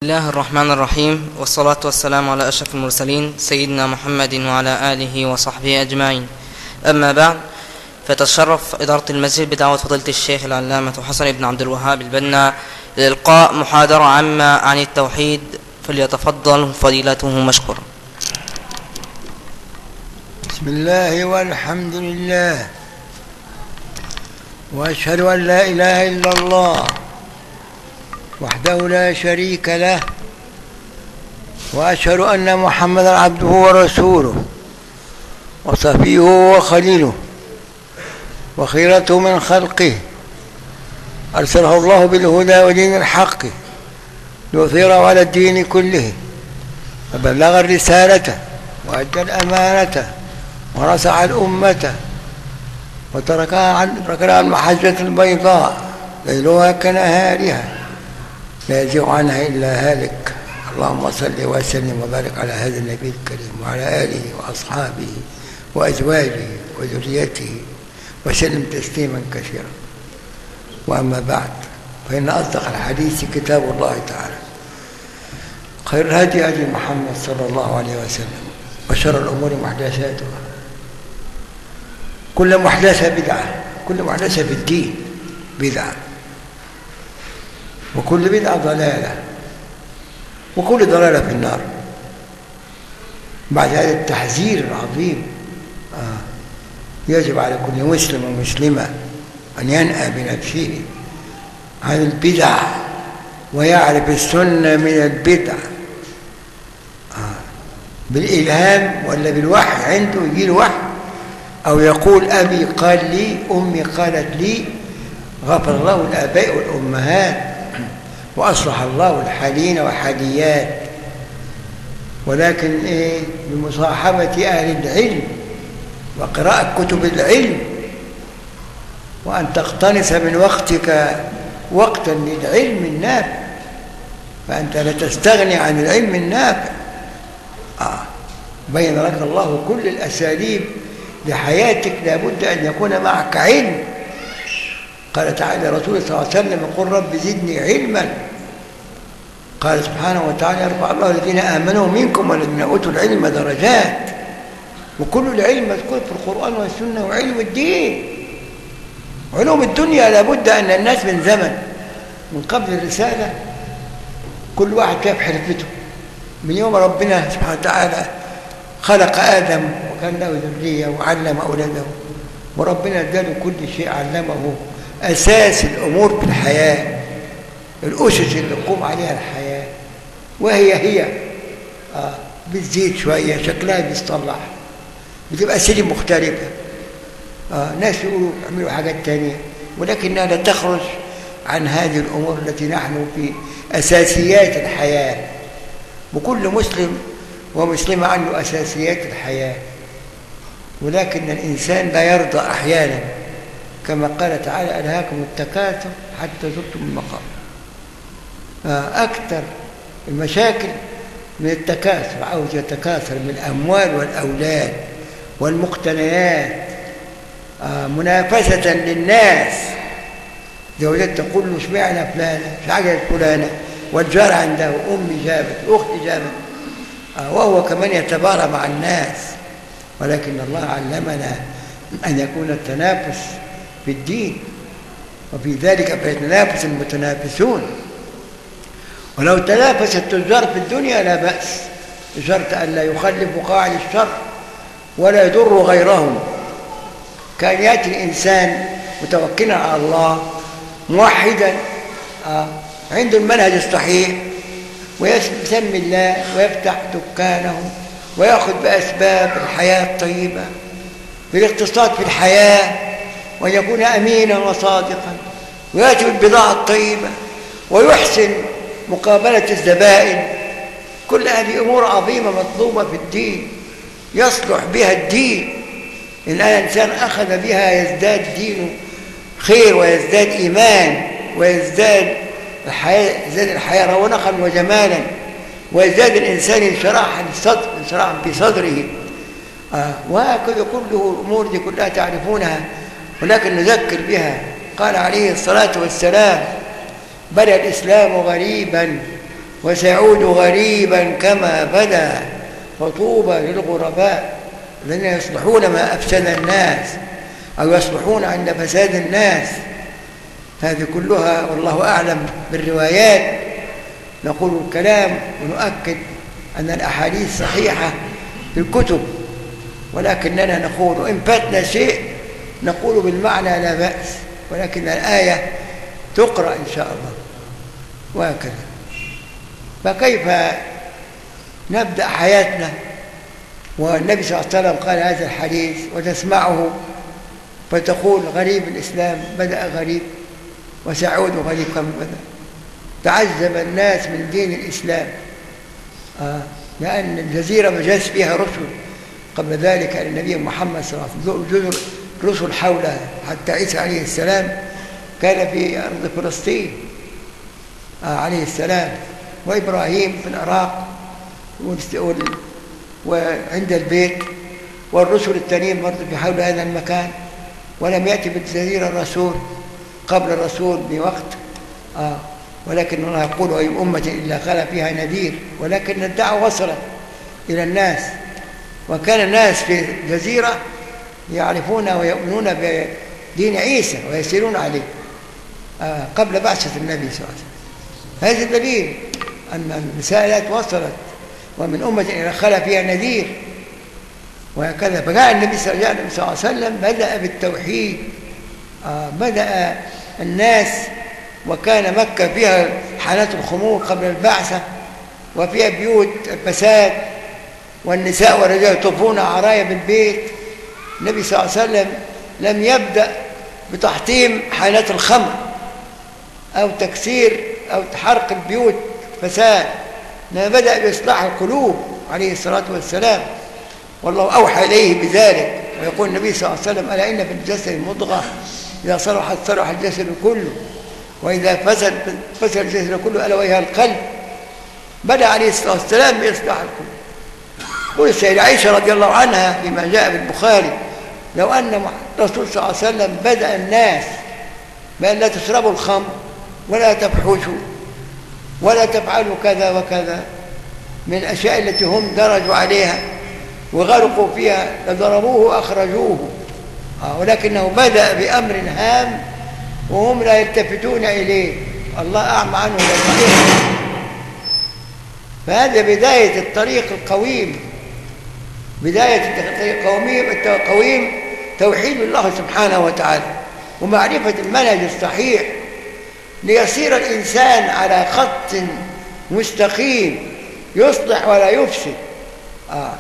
الله الرحمن الرحيم والصلاة والسلام على أشرف المرسلين سيدنا محمد وعلى آله وصحبه أجمعين أما بعد فتشرف إدارة المسجد بدعوة فضيلة الشيخ العلامة حسن بن عبد الوهاب البنا لإلقاء محاضرة عامة عن التوحيد فليتفضل فضيلته مشكورا بسم الله والحمد لله واشهد ان لا اله الا الله وحده لا شريك له واشهد ان محمدا عبده ورسوله وصفيه وخليله وخيرته من خلقه ارسله الله بالهدى ودين الحق ليظهره على الدين كله فبلغ الرساله وادى الامانه ونصح الامه وتركها عن تركنا عن المحجة البيضاء ليلها كنهارها لا يزيغ عنها إلا هالك اللهم صل وسلم وبارك على هذا النبي الكريم وعلى آله وأصحابه وأزواجه وذريته وسلم تسليما كثيرا وأما بعد فإن أصدق الحديث كتاب الله تعالى خير الهدي هدي محمد صلى الله عليه وسلم وشر الأمور محدثاتها كل محدثة بدعة كل محدثة في الدين بدعة وكل بدعة ضلالة وكل ضلالة في النار بعد هذا التحذير العظيم آه. يجب على كل مسلم ومسلمة أن ينأى بنفسه عن البدع ويعرف السنة من البدع آه. بالإلهام ولا بالوحي عنده يجي له وحي أو يقول أبي قال لي أمي قالت لي غفر الله الآباء والأمهات وأصلح الله الحالين وحاليات ولكن إيه بمصاحبة أهل العلم وقراءة كتب العلم وأن تقتنص من وقتك وقتا للعلم النافع فأنت لا تستغني عن العلم النافع آه. بين لك الله كل الأساليب لحياتك لابد أن يكون معك علم قال تعالى رسول صلى الله عليه وسلم قل رب زدني علما قال سبحانه وتعالى يرفع الله الذين آمنوا منكم والذين أوتوا العلم درجات وكل العلم مذكور في القرآن والسنة وعلم الدين علوم الدنيا لابد أن الناس من زمن من قبل الرسالة كل واحد كيف حرفته من يوم ربنا سبحانه وتعالى خلق آدم وكان له ذرية وعلم أولاده وربنا اداله كل شيء علمه أساس الأمور في الحياة الأسس اللي تقوم عليها الحياة وهي هي آه بتزيد شوية شكلها بيصلح بتبقى سلم مختلفة آه ناس يقولوا يعملوا حاجات تانية ولكنها لا تخرج عن هذه الأمور التي نحن في أساسيات الحياة وكل مسلم ومسلمة عنده أساسيات الحياة ولكن الإنسان لا يرضى أحيانا كما قال تعالى ألهاكم التكاثر حتى زرتم المقام أكثر المشاكل من التكاثر عاوز يتكاثر من الأموال والأولاد والمقتنيات منافسة للناس زوجات تقول له اشمعنى فلانة مش عجلت فلانة والجار عنده أمي جابت أختي جابت وهو كمان يتبارى مع الناس ولكن الله علمنا أن يكون التنافس في الدين وفي ذلك فيتنافس المتنافسون ولو تنافس التجار في الدنيا لا بأس بشرط أن لا يخلفوا قاعد الشر ولا يضر غيرهم كان يأتي الإنسان متوكلا على الله موحدا عنده المنهج الصحيح ويسمي الله ويفتح دكانه ويأخذ بأسباب الحياة الطيبة بالاقتصاد في الحياة وأن يكون أمينا وصادقا ويأتي بالبضاعة الطيبة ويحسن مقابلة الزبائن كل هذه أمور عظيمة مطلوبة في الدين يصلح بها الدين إن الإنسان أخذ بها يزداد دينه خير ويزداد إيمان ويزداد الحياة يزداد الحياة رونقا وجمالا ويزداد الإنسان انشراحا الصدر انشراحا في صدره آه وهكذا كله الأمور دي كلها تعرفونها ولكن نذكر بها قال عليه الصلاة والسلام بدأ الإسلام غريبا وسيعود غريبا كما بدا فطوبى للغرباء الذين يصلحون ما أفسد الناس أو يصلحون عند فساد الناس هذه كلها والله أعلم بالروايات نقول الكلام ونؤكد أن الأحاديث صحيحة في الكتب ولكننا نقول وإن فاتنا شيء نقول بالمعنى لا بأس ولكن الآية تقرأ إن شاء الله وهكذا فكيف نبدأ حياتنا والنبي صلى الله عليه وسلم قال هذا الحديث وتسمعه فتقول غريب الإسلام بدأ غريب وسيعود غريب كما بدأ تعذب الناس من دين الإسلام آه لأن الجزيرة ما جاز فيها رسل قبل ذلك النبي محمد صلى الله عليه وسلم جزر رسل حولها حتى عيسى عليه السلام كان في أرض فلسطين آه عليه السلام وإبراهيم في العراق وعند البيت والرسل التانيين برضه في حول هذا المكان ولم يأتي بالجزيرة الرسول قبل الرسول بوقت آه ولكن الله يقول أي أمة إلا خلا فيها نذير ولكن الدعوة وصلت إلى الناس وكان الناس في الجزيرة يعرفون ويؤمنون بدين عيسى ويسيرون عليه آه قبل بعثة النبي صلى الله عليه وسلم هذا دليل أن الرسالة وصلت ومن أمة إلى خلا فيها نذير وهكذا فجاء النبي صلى الله عليه وسلم بدأ بالتوحيد آه بدأ الناس وكان مكة فيها حالات الخمور قبل البعثة وفيها بيوت الفساد والنساء والرجال يطوفون عرايا بالبيت النبي صلى الله عليه وسلم لم يبدأ بتحطيم حالات الخمر أو تكسير أو حرق البيوت فساد إنما بدأ بإصلاح القلوب عليه الصلاة والسلام والله أوحى إليه بذلك ويقول النبي صلى الله عليه وسلم ألا إن في الجسد مضغة إذا صلحت صلح الجسد كله وإذا فسد فسد الجسد كله ألا وهي القلب بدأ عليه الصلاة والسلام بإصلاح القلوب قول السيدة عائشة رضي الله عنها فيما جاء بالبخاري لو أن الرسول صلى الله عليه وسلم بدأ الناس بأن لا تشربوا الخمر ولا تفحشوا ولا تفعلوا كذا وكذا من الأشياء التي هم درجوا عليها وغرقوا فيها لضربوه وأخرجوه آه ولكنه بدأ بأمر هام وهم لا يلتفتون إليه الله أعمى عنه لا فهذا بداية الطريق القويم بداية الطريق القويم القويم توحيد الله سبحانه وتعالى ومعرفة المنهج الصحيح ليصير الإنسان على خط مستقيم يصلح ولا يفسد آه.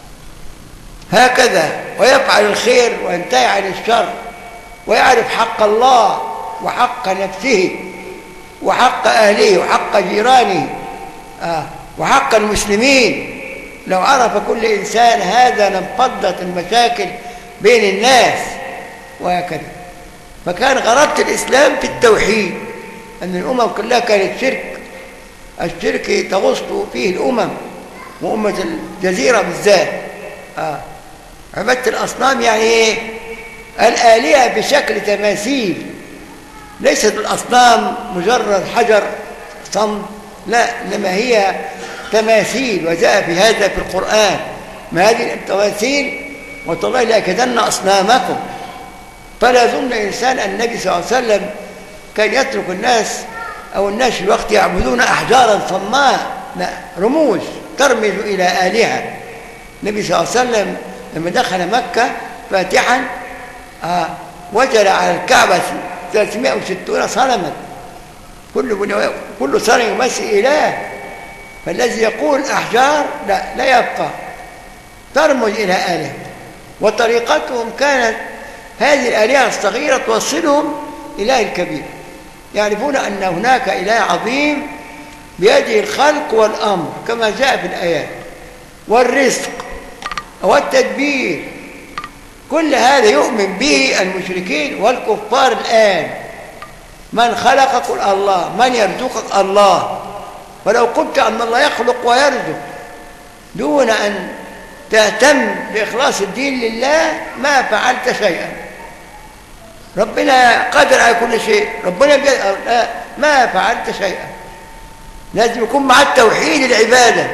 هكذا ويفعل الخير وينتهي عن الشر ويعرف حق الله وحق نفسه وحق أهله وحق جيرانه آه. وحق المسلمين لو عرف كل إنسان هذا لانفضت المشاكل بين الناس وهكذا فكان غرابة الإسلام في التوحيد أن الأمم كلها كانت شرك الشرك تغص فيه الأمم وأمة الجزيرة بالذات آه. عبادة الأصنام يعني إيه؟ الآلهة بشكل تماثيل ليست الأصنام مجرد حجر صمت لا إنما هي تماثيل وجاء في هذا في القرآن ما هذه التماثيل وتالله لأكدن أصنامكم فلا يظن إنسان أن النبي صلى الله عليه وسلم كان يترك الناس أو الناس في الوقت يعبدون أحجارا صماء لا رموز ترمز إلى آلهة النبي صلى الله عليه وسلم لما دخل مكة فاتحا آه وجد على الكعبة 360 صنما كل كل صنم يمثل إله فالذي يقول أحجار لا لا يبقى ترمز إلى آلهة وطريقتهم كانت هذه الآلهة الصغيرة توصلهم إله الكبير يعرفون أن هناك إله عظيم بيده الخلق والأمر كما جاء في الآيات والرزق والتدبير كل هذا يؤمن به المشركين والكفار الآن من خلقك قل الله من يرزقك الله ولو قلت أن الله يخلق ويرزق دون أن تهتم بإخلاص الدين لله ما فعلت شيئا ربنا قادر على كل شيء ربنا لا ما فعلت شيئا لازم يكون مع التوحيد العبادة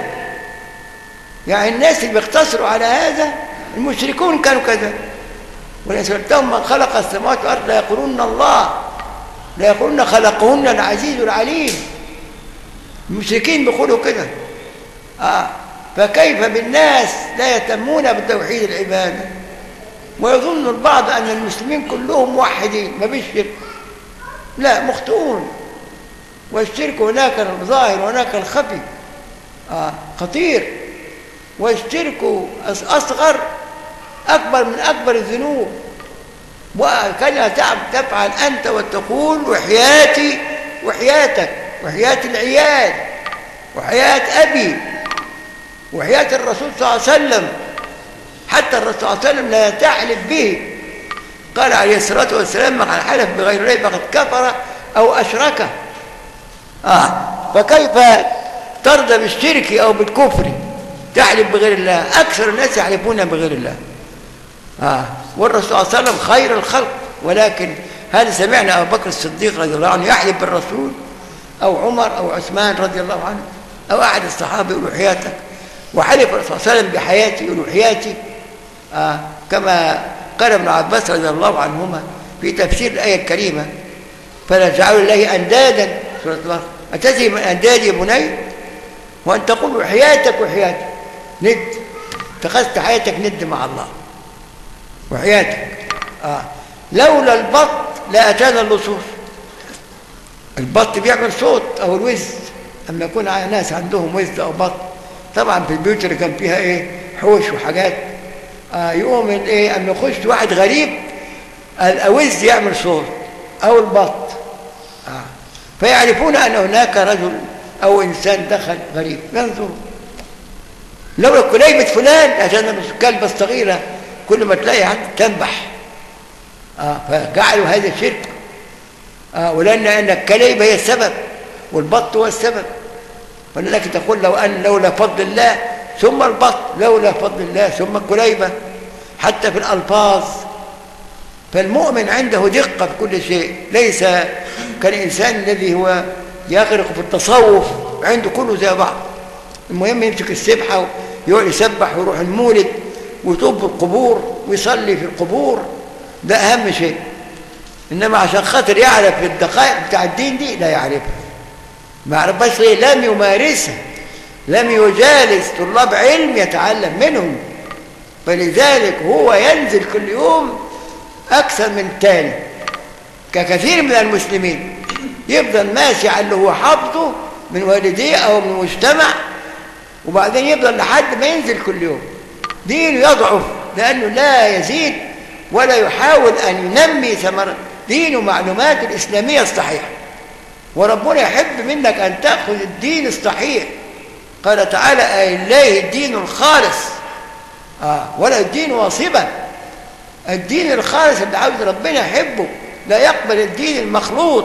يعني الناس اللي بيقتصروا على هذا المشركون كانوا كذا ولئن سألتهم من خلق السماوات والأرض لا يقولون الله لا يقولون خلقهن العزيز العليم المشركين بيقولوا كده آه فكيف بالناس لا يهتمون بتوحيد العبادة ويظن البعض أن المسلمين كلهم موحدين ما فيش شرك لا مخطئون والشرك هناك الظاهر وهناك الخفي آه خطير والشرك أصغر أكبر من أكبر الذنوب وكان تفعل أنت وتقول وحياتي وحياتك وحياة العيال وحياة أبي وحياة الرسول صلى الله عليه وسلم حتى الرسول صلى الله عليه وسلم لا تحلف به قال عليه الصلاة والسلام من حلف بغير الله فقد كفر أو أشرك آه فكيف ترضى بالشرك أو بالكفر تحلف بغير الله أكثر الناس يحلفون بغير الله آه والرسول صلى الله عليه وسلم خير الخلق ولكن هل سمعنا أبو بكر الصديق رضي الله عنه يحلف بالرسول أو عمر أو عثمان رضي الله عنه أو أحد الصحابة يقول حياتك وحلف الرسول صلى الله عليه وسلم بحياتي يقول حياتي آه كما قال ابن عباس رضي الله عنهما في تفسير الآية الكريمة فلا تجعلوا الله أندادا سورة الله أتدري من أنداد يا بني وأن تقول حياتك وحياتي ند اتخذت حياتك ند مع الله وحياتك آه. لولا البط لأتانا اللصوص البط بيعمل صوت أو الوز أما يكون ناس عندهم وز أو بط طبعا في البيوت اللي كان فيها إيه حوش وحاجات آه يقوم إيه أما يخش واحد غريب الأوز يعمل صوت أو البط آه. فيعرفون أن هناك رجل أو إنسان دخل غريب ينظروا لولا كليبة فلان عشان الكلبة الصغيرة كل ما تلاقي حد تنبح آه فجعلوا هذا الشرك آه ولأن أن الكليبة هي السبب والبط هو السبب ولذلك تقول لو أن لولا فضل الله ثم البط لولا فضل الله ثم الكليبة حتى في الألفاظ فالمؤمن عنده دقة في كل شيء ليس كالإنسان الذي هو يغرق في التصوف عنده كله زي بعض المهم يمسك السبحة ويقعد يسبح ويروح المولد ويطوب في القبور ويصلي في القبور ده أهم شيء إنما عشان خاطر يعرف الدقائق بتاع الدين دي لا يعرفها ما يعرفهاش ليه لم يمارسها لم يجالس طلاب علم يتعلم منهم فلذلك هو ينزل كل يوم أكثر من الثاني ككثير من المسلمين يفضل ماشي على اللي هو حافظه من والديه أو من المجتمع وبعدين يفضل لحد ما ينزل كل يوم دينه يضعف لأنه لا يزيد ولا يحاول أن ينمي ثمر دينه معلومات الإسلامية الصحيحة وربنا يحب منك أن تأخذ الدين الصحيح قال تعالى أي الله الدين الخالص آه ولا الدين واصبا الدين الخالص اللي عاوز ربنا يحبه لا يقبل الدين المخلوط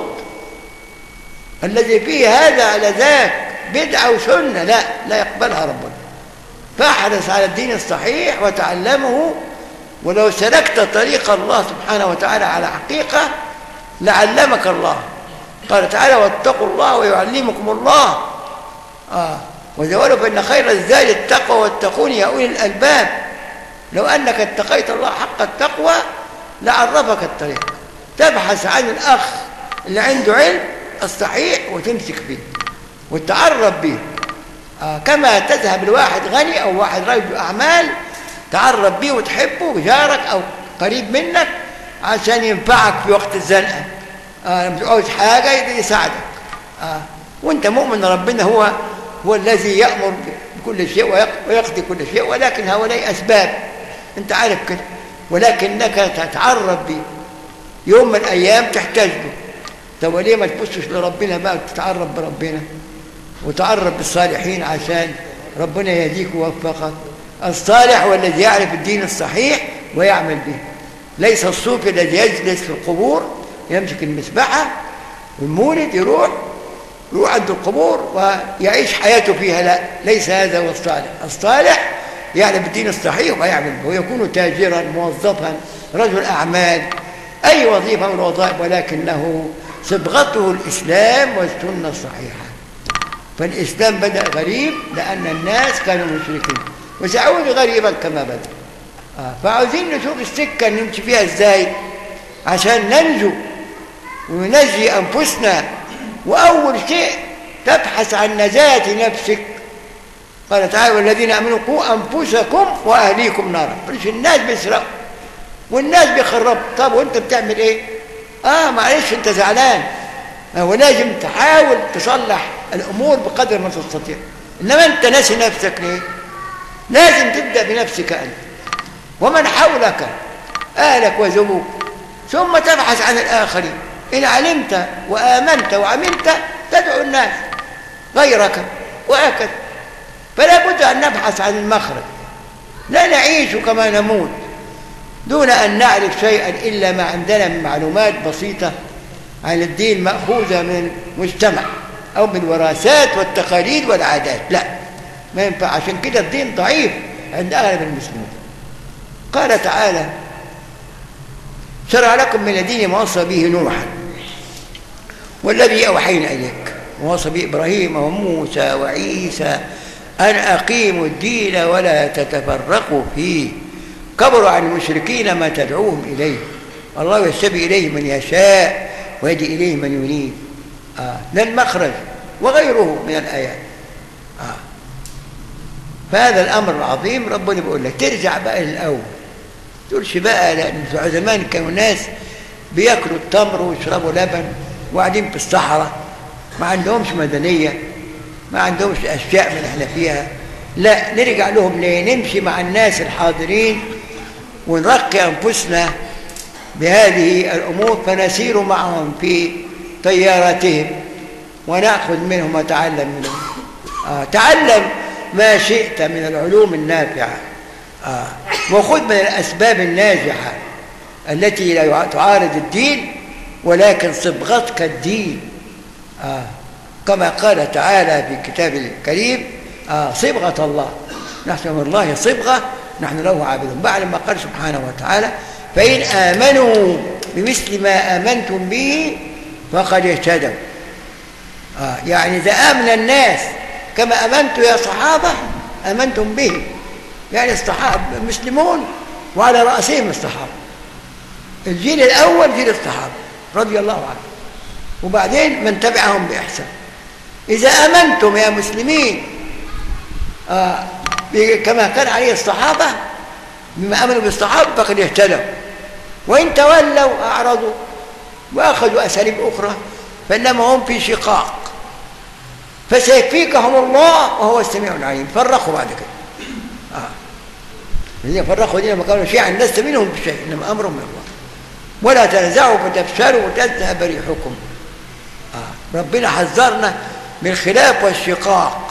الذي فيه هذا على ذاك بدعة وسنة لا لا يقبلها ربنا فاحرص على الدين الصحيح وتعلمه ولو سلكت طريق الله سبحانه وتعالى على حقيقة لعلمك الله قال تعالى واتقوا الله ويعلمكم الله آه وجوالوا فإن خير الزاد التقوى واتقون يا أولي الألباب لو أنك اتقيت الله حق التقوى لعرفك الطريق تبحث عن الأخ اللي عنده علم الصحيح وتمسك به وتعرف به آه كما تذهب لواحد غني أو واحد رجل أعمال تعرف به وتحبه جارك أو قريب منك عشان ينفعك في وقت الزنقة آه لما تعوز حاجة يساعدك آه وانت مؤمن ربنا هو هو الذي يأمر بكل شيء ويقضي كل شيء ولكن هؤلاء أسباب انت عارف كده ولكنك تتعرف به يوم من الأيام تحتاج له طب وليه ما تبصش لربنا بقى وتتعرف بربنا وتعرف بالصالحين عشان ربنا يهديك ويوفقك الصالح هو الذي يعرف الدين الصحيح ويعمل به ليس الصوفي الذي يجلس في القبور يمسك المسبحة والمولد يروح يروح عند القبور ويعيش حياته فيها لا ليس هذا هو الصالح الصالح يعرف الدين الصحيح ويعمل به ويكون تاجرا موظفا رجل أعمال أي وظيفة من الوظائف ولكنه صبغته الإسلام والسنة الصحيحة فالإسلام بدأ غريب لأن الناس كانوا مشركين وسيعود غريبا كما بدأ آه. فعاوزين نشوف السكة نمشي فيها ازاي عشان ننجو وننجي أنفسنا وأول شيء تبحث عن نجاة نفسك قال تعالى والذين امنوا قوا انفسكم واهليكم نارا مش الناس بيسرقوا والناس بيخربوا طب وانت بتعمل ايه اه معلش انت زعلان هو لازم تحاول تصلح الامور بقدر ما تستطيع انما انت ناسي نفسك ليه لازم تبدا بنفسك انت ومن حولك اهلك وزوجك ثم تبحث عن الاخرين ان علمت وامنت وعملت تدعو الناس غيرك وهكذا فلا بد أن نبحث عن المخرج لا نعيش كما نموت دون أن نعرف شيئا إلا ما عندنا من معلومات بسيطة عن الدين مأخوذة من مجتمع أو من الوراثات والتقاليد والعادات لا ما ينفع عشان كده الدين ضعيف عند أغلب المسلمين قال تعالى شرع لكم من الدين ما وصى به نوحا والذي أوحينا إليك ووصى به إبراهيم وموسى وعيسى أن أقيموا الدين ولا تتفرقوا فيه كبروا عن المشركين ما تدعوهم إليه الله يستبي إليه من يشاء ويدي إليه من يريد آه. لا المخرج وغيره من الآيات آه. فهذا الأمر العظيم ربنا بيقول لك ترجع بقى للأول تقولش بقى لأن زمان كانوا ناس بياكلوا التمر ويشربوا لبن وقاعدين في الصحراء ما عندهمش مدنيه ما عندهمش أشياء من احنا فيها لا نرجع لهم ليه نمشي مع الناس الحاضرين ونرقي أنفسنا بهذه الأمور فنسير معهم في طيارتهم ونأخذ منهم ونتعلم منهم آه تعلم ما شئت من العلوم النافعة آه وخذ من الأسباب الناجحة التي لا تعارض الدين ولكن صبغتك الدين آه كما قال تعالى في كتاب الكريم آه صبغة الله نحن من الله صبغة نحن له عابدون بعد ما قال سبحانه وتعالى فإن آمنوا بمثل ما آمنتم به فقد اهتدوا آه يعني إذا آمن الناس كما آمنتم يا صحابة آمنتم به يعني الصحابة المسلمون وعلى رأسهم الصحابة الجيل الأول جيل الصحابة رضي الله عنهم وبعدين من تبعهم بإحسان إذا أمنتم يا مسلمين آه كما كان عليه الصحابة بما أمنوا بالصحابة فقد اهتدوا وإن تولوا أعرضوا وأخذوا أساليب أخرى فإنما هم في شقاق فسيكفيكهم الله وهو السميع العليم فرقوا بعد كده آه. الذين فرقوا دين كانوا شيعا لست منهم بشيء إنما أمرهم من الله ولا تنزعوا فتفشلوا وتذهب ريحكم آه. ربنا حذرنا من الخلاف والشقاق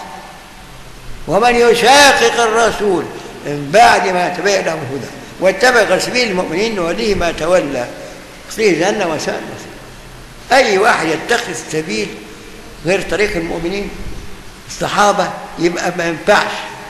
ومن يشاقق الرسول من بعد ما تبين له الهدى واتبع غير سبيل المؤمنين نوليه ما تولى يصليه جهنم وساء اي واحد يتخذ سبيل غير طريق المؤمنين الصحابه يبقى ما ينفعش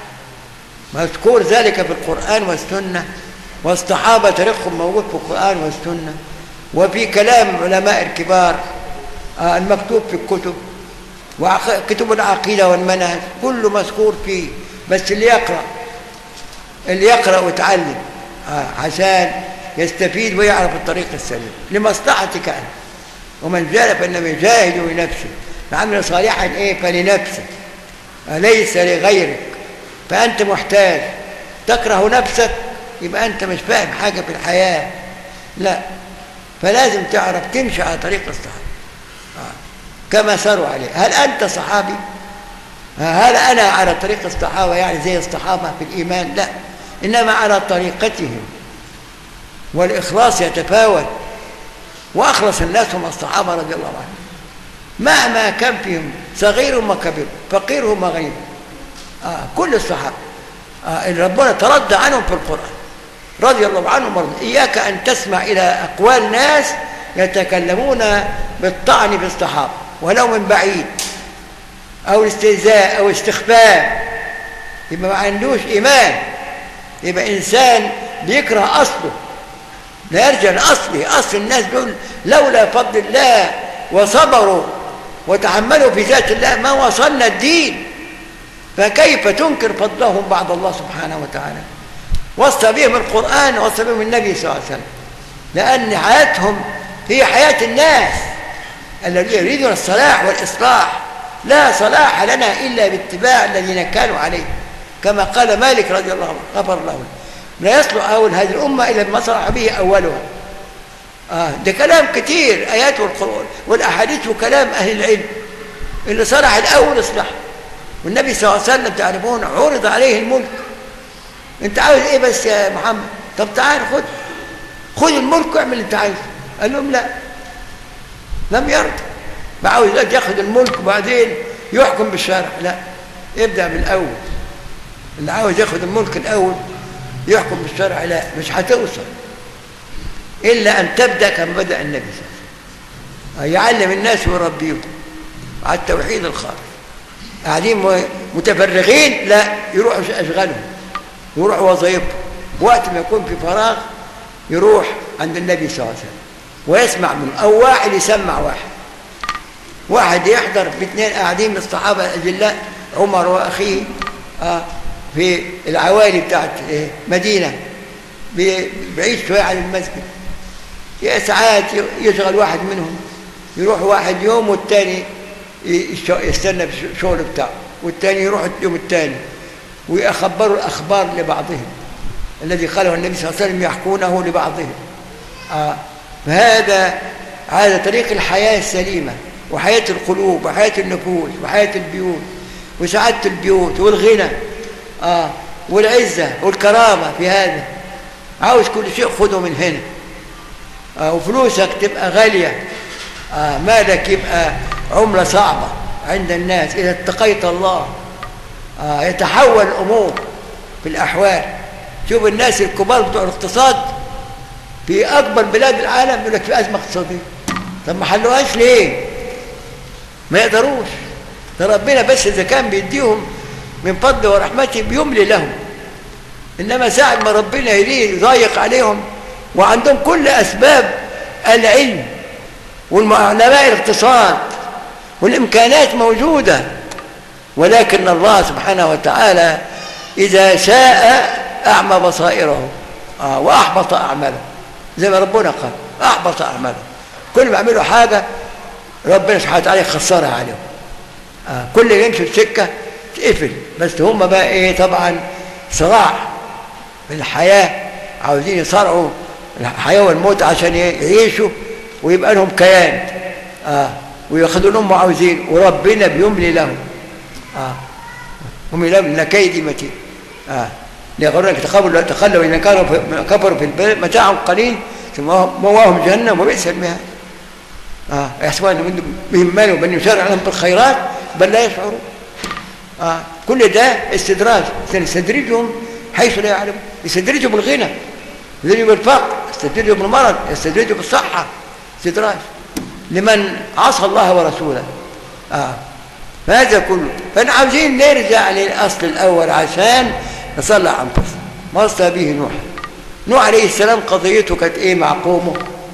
مذكور ذلك في القران والسنه والصحابه تاريخهم موجود في القران والسنه وفي كلام العلماء الكبار المكتوب في الكتب وكتب العقيدة والمنهج كله مذكور فيه بس اللي يقرأ اللي يقرأ ويتعلم آه عشان يستفيد ويعرف الطريق السليم لمصلحتك أنت ومن جاهد فإنما يجاهد لنفسه فعمل صالحا إيه فلنفسه ليس لغيرك فأنت محتاج تكره نفسك يبقى أنت مش فاهم حاجة في الحياة لا فلازم تعرف تمشي على طريق الصحابة كما ساروا عليه هل أنت صحابي هل أنا على طريق الصحابة يعني زي الصحابة في الإيمان لا إنما على طريقتهم والإخلاص يتفاوت وأخلص الناس هم الصحابة رضي الله عنهم مهما كان فيهم صغير وكبير فقير وغني آه كل الصحابة آه اللي ربنا ترضى عنهم في القرآن رضي الله عنهم ورضي إياك أن تسمع إلى أقوال ناس يتكلمون بالطعن بالصحابة ولو من بعيد أو الاستهزاء أو استخفاف يبقى ما عندوش إيمان يبقى إنسان بيكره أصله لا يرجع لأصله أصل الناس دول لولا فضل الله وصبروا وتحملوا في ذات الله ما وصلنا الدين فكيف تنكر فضلهم بعد الله سبحانه وتعالى وصى بهم القرآن وصى بهم النبي صلى الله عليه وسلم لأن حياتهم هي حياة الناس الذين يريدون الصلاح والإصلاح لا صلاح لنا إلا باتباع الذين كانوا عليه كما قال مالك رضي الله عنه غفر له لا يصلح أول هذه الأمة إلا بما صلح به أولها آه ده كلام كتير آيات والقرآن والأحاديث وكلام أهل العلم اللي صلح الأول اصلح والنبي صلى الله عليه وسلم تعرفون عرض عليه الملك انت عاوز ايه بس يا محمد طب تعال خد خد الملك واعمل اللي انت عايزه قال لهم لا لم يرضى عاوز ياخد الملك وبعدين يحكم بالشرع لا يبدا من الاول اللي عاوز ياخد الملك الاول يحكم بالشرع لا مش هتوصل الا ان تبدا كما بدا النبي صلى الله عليه وسلم يعلم الناس ويربيهم على التوحيد الخالص قاعدين متفرغين لا يروحوا اشغالهم يروحوا وظائفهم وقت ما يكون في فراغ يروح عند النبي صلى الله عليه وسلم ويسمع منه او واحد يسمع واحد واحد يحضر باثنين قاعدين من الصحابه الاجلاء عمر واخيه آه في العوالي بتاعت مدينه بعيد شويه عن المسجد يا ساعات يشغل واحد منهم يروح واحد يوم والتاني يستنى بالشغل بتاعه والتاني يروح اليوم التاني ويخبروا الأخبار لبعضهم الذي قاله النبي صلى الله عليه وسلم يحكونه لبعضهم آه. فهذا هذا طريق الحياة السليمة وحياة القلوب وحياة النفوس وحياة البيوت وسعادة البيوت والغنى آه. والعزة والكرامة في هذا عاوز كل شيء خده من هنا آه. وفلوسك تبقى غالية آه. مالك يبقى عملة صعبة عند الناس إذا اتقيت الله آه يتحول الأمور في الأحوال شوف الناس الكبار بتوع الاقتصاد في أكبر بلاد العالم يقول لك في أزمة اقتصادية طب ما حلوهاش ليه؟ ما يقدروش ده ربنا بس إذا كان بيديهم من فضله ورحمته بيملي لهم إنما ساعة ما ربنا يريد يضايق عليهم وعندهم كل أسباب العلم والعلماء الاقتصاد والإمكانات موجودة ولكن الله سبحانه وتعالى إذا شاء أعمى بصائره آه وأحبط أعماله زي ما ربنا قال أحبط أعماله كل ما يعملوا حاجة ربنا سبحانه وتعالى يخسرها عليهم آه كل اللي يمشي في سكة تقفل بس هم بقى إيه طبعا صراع في الحياة عاوزين يصارعوا الحياة والموت عشان يعيشوا ويبقى لهم كيان آه وياخذوا لهم ما عاوزين وربنا بيملي لهم آه هم لهم كيدي متين آه ليغرنك تخلوا تخلوا إن كانوا كفروا في البلد متاع قليل ثم مواهم جهنم وبئس المهاد آه يحسبون أن بهم مال ومن يسارع لهم بالخيرات بل لا يشعرون آه كل ده استدراج سنستدرجهم حيث لا يعلمون يستدرجهم بالغنى يستدرجهم بالفقر يستدرجهم بالمرض يستدرجهم بالصحة استدراج لمن عصى الله ورسوله آه فهذا كله فاحنا عاوزين نرجع للاصل الاول عشان نصلح انفسنا وصى به نوح نوح عليه السلام قضيته كانت ايه مع قومه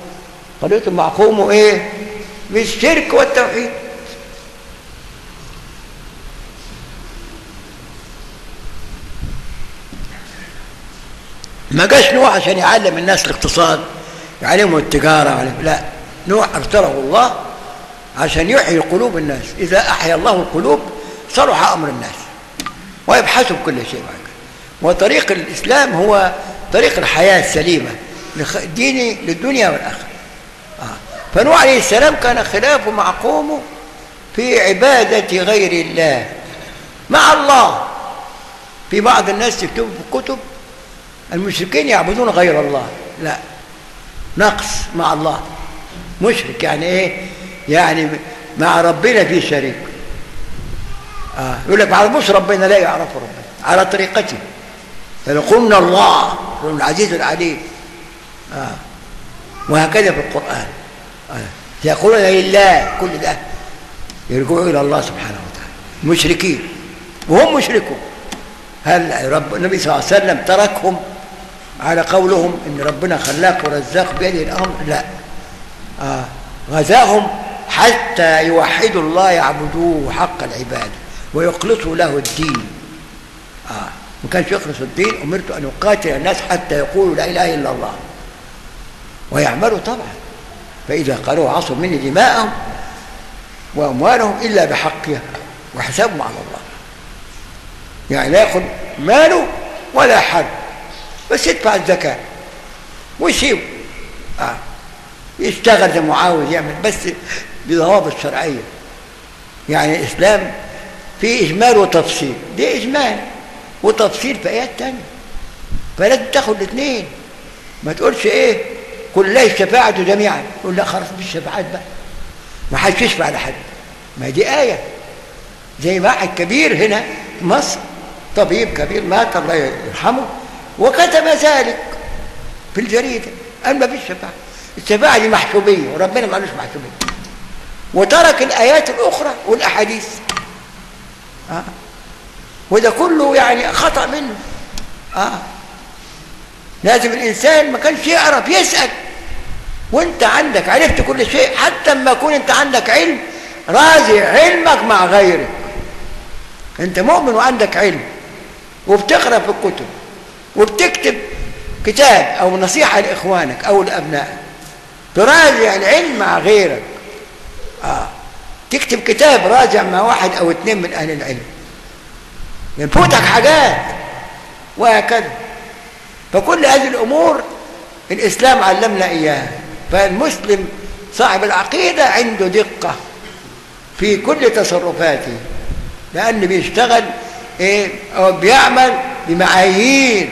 قضيته مع قومه ايه بالشرك والتوحيد ما جاش نوح عشان يعلم الناس الاقتصاد يعلمهم التجاره يعلم لا نوح ارسله الله عشان يحيي قلوب الناس إذا أحيا الله القلوب صلح أمر الناس ويبحثوا بكل شيء بعد وطريق الإسلام هو طريق الحياة السليمة ديني للدنيا والآخرة آه. فنوح عليه السلام كان خلافه مع قومه في عبادة غير الله مع الله في بعض الناس يكتبوا في الكتب المشركين يعبدون غير الله لا نقص مع الله مشرك يعني ايه يعني مع ربنا في شريك آه. يقول لك ما يعرفوش ربنا لا يعرفوا ربنا على طريقته فلقمنا الله هو العزيز العليم آه. وهكذا في القرآن آه. يقولون لله كل ده يرجعوا إلى الله سبحانه وتعالى مشركين وهم مشركون هل رب النبي صلى الله عليه وسلم تركهم على قولهم ان ربنا خلاق ورزاق بيده الامر لا آه. غزاهم حتى يوحدوا الله يعبدوه حق العبادة ويخلصوا له الدين آه. ما كانش يخلص الدين أمرت أن أقاتل الناس حتى يقولوا لا إله إلا الله ويعملوا طبعا فإذا قالوا عصوا مني دماءهم وأموالهم إلا بحقها وحسابهم على الله يعني لا ياخذ ماله ولا حد بس يدفع الزكاة ويسيب آه. يشتغل زي ما عاوز يعمل بس بضوابط شرعية يعني الإسلام فيه إجمال وتفصيل دي إجمال وتفصيل في آيات تانية فلازم تاخد الاثنين ما تقولش إيه كلها الشفاعة جميعا يقول لا خلاص مش شفاعات بقى ما حدش يشفع لحد ما دي آية زي واحد كبير هنا في مصر طبيب كبير مات الله يرحمه وكتب ذلك في الجريدة قال ما فيش شفاعة الشفاعة دي محسوبية وربنا ما قالوش محسوبية وترك الآيات الأخرى والأحاديث آه. وده كله يعني خطأ منه آه. لازم الإنسان ما كانش يعرف يسأل وانت عندك عرفت كل شيء حتى لما يكون انت عندك علم راجع علمك مع غيرك انت مؤمن وعندك علم وبتقرا في الكتب وبتكتب كتاب او نصيحه لاخوانك او لابنائك تراجع العلم مع غيرك آه. تكتب كتاب راجع مع واحد او اثنين من اهل العلم ينفوتك حاجات وهكذا فكل هذه الامور الاسلام علمنا اياها فالمسلم صاحب العقيده عنده دقه في كل تصرفاته لان بيشتغل ايه او بيعمل بمعايير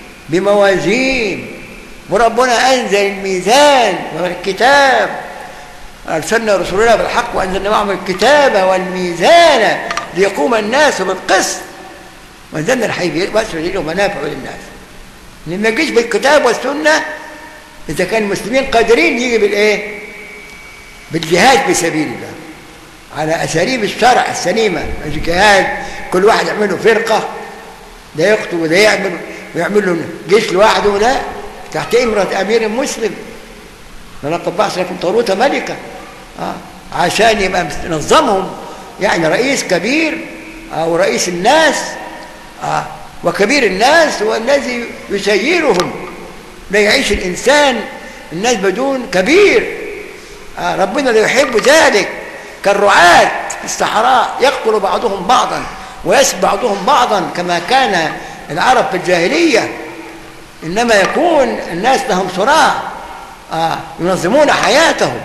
بموازين وربنا انزل الميزان والكتاب ارسلنا رسولنا بالحق وانزلنا معهم الكتاب والميزان ليقوم الناس بالقسط وانزلنا الحي واسع ومنافع للناس لما يجيش بالكتاب والسنه اذا كان المسلمين قادرين يجي بالايه بالجهاد في سبيل الله على اساليب الشرع السليمه الجهاد كل واحد يعمل له فرقه ده يقتل وده يعمل ويعمل له جيش لوحده لا تحت امره امير مسلم لقد بعث لكم طالوت ملكا آه. عشان يبقى نظمهم يعني رئيس كبير او رئيس الناس آه. وكبير الناس هو الذي يسيرهم لا يعيش الانسان الناس بدون كبير آه. ربنا لا يحب ذلك كالرعاة في الصحراء يقتل بعضهم بعضا ويسب بعضهم بعضا كما كان العرب في الجاهلية إنما يكون الناس لهم صراع آه ينظمون حياتهم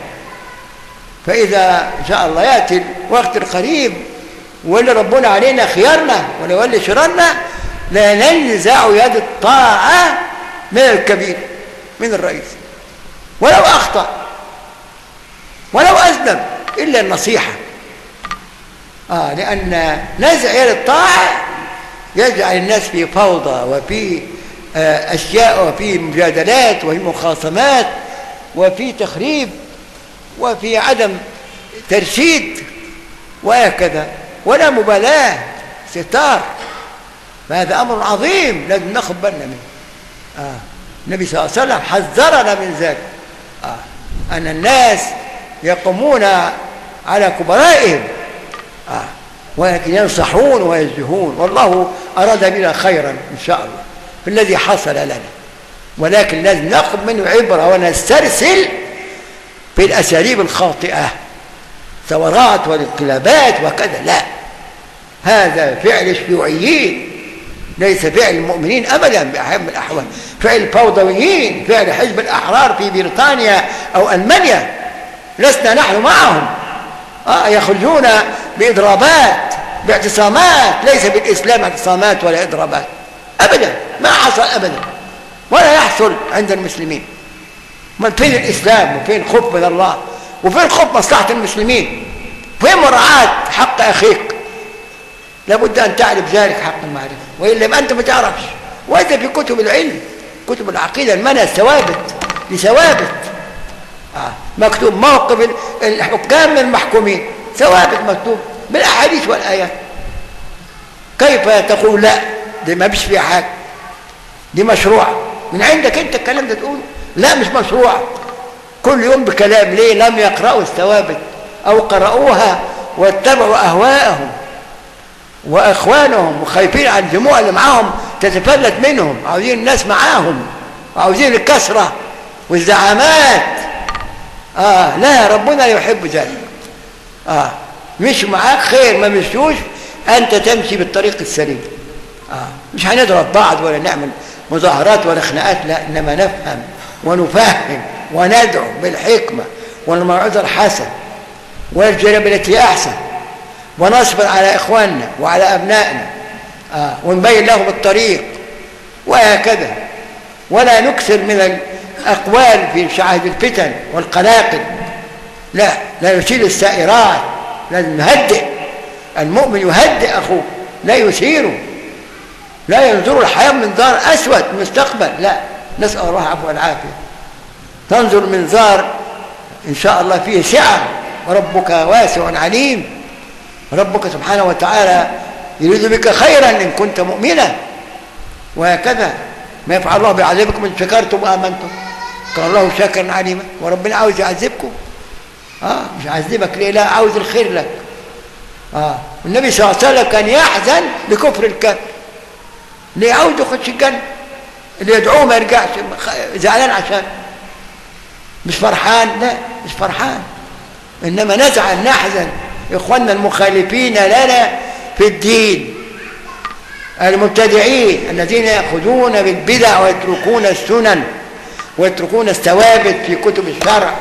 فإذا إن شاء الله يأتي الوقت القريب واللي ربنا علينا خيارنا ولا يولي شرارنا لا ننزع يد الطاعة من الكبير من الرئيس ولو أخطأ ولو أذنب إلا النصيحة آه لأن نزع يد الطاعة يجعل الناس في فوضى وفي آه أشياء وفي مجادلات وفي مخاصمات وفي تخريب وفي عدم ترشيد وهكذا ولا مبالاة ستار فهذا أمر عظيم لازم ناخد بالنا منه آه. النبي صلى الله عليه وسلم حذرنا من ذلك آه. أن الناس يقومون على كبرائهم آه. ولكن ينصحون ويزهون والله أراد بنا خيرا إن شاء الله في الذي حصل لنا ولكن لازم ناخذ منه عبرة ونسترسل في الأساليب الخاطئة ثورات والانقلابات وكذا لا هذا فعل الشيوعيين ليس فعل المؤمنين أبدا بأحب الأحوال فعل الفوضويين فعل حزب الأحرار في بريطانيا أو ألمانيا لسنا نحن معهم آه يخرجون بإضرابات باعتصامات ليس بالإسلام اعتصامات ولا إضرابات أبدا ما حصل أبدا ولا يحصل عند المسلمين ما فين الإسلام وفين خوف من الله وفين خوف مصلحة المسلمين فين مراعاة حق أخيك لابد أن تعرف ذلك حق المعرفة وإلا ما أنت ما تعرفش وإذا في كتب العلم كتب العقيدة المنهج ثوابت لثوابت آه. مكتوب موقف الحكام من المحكومين ثوابت مكتوب بالأحاديث والآيات كيف تقول لا دي ما فيش فيها حاجة دي مشروع من عندك انت الكلام ده تقول لا مش مشروع كل يوم بكلام ليه لم يقرأوا الثوابت أو قرأوها واتبعوا أهواءهم وإخوانهم وخايفين على الجموع اللي معاهم تتفلت منهم عاوزين الناس معاهم وعاوزين الكسرة والزعامات آه لا ربنا لا يحب ذلك آه مش معاك خير ما مشوش أنت تمشي بالطريق السليم آه مش هنضرب بعض ولا نعمل مظاهرات ولا خناقات لا إنما نفهم ونفهم وندعو بالحكمة والموعظة الحسنة والجانب التي أحسن ونصبر على إخواننا وعلى أبنائنا آه ونبين لهم الطريق وهكذا ولا نكثر من الأقوال في شعائب الفتن والقلاقل لا لا نشيل السائرات لازم نهدئ المؤمن يهدئ أخوه لا يثيره لا ينظر الحياة من ظهر أسود مستقبل لا نسأل الله العفو والعافية تنظر من ظهر إن شاء الله فيه سعة وربك واسع عليم ربك سبحانه وتعالى يريد بك خيرا إن كنت مؤمنا وهكذا ما يفعل الله بعذابكم إن شكرتم وآمنتم كان الله شاكرا عليما وربنا عاوز يعذبكم آه مش عذبك ليه لا عاوز الخير لك آه النبي صلى الله عليه وسلم كان يحزن لكفر الكافر ليه عاوز يخش الجنة اللي يدعوه ما يرجعش زعلان عشان مش فرحان لا مش فرحان إنما نزعل نحزن إخواننا المخالفين لنا في الدين المبتدعين الذين يأخذون بالبدع ويتركون السنن ويتركون الثوابت في كتب الشرع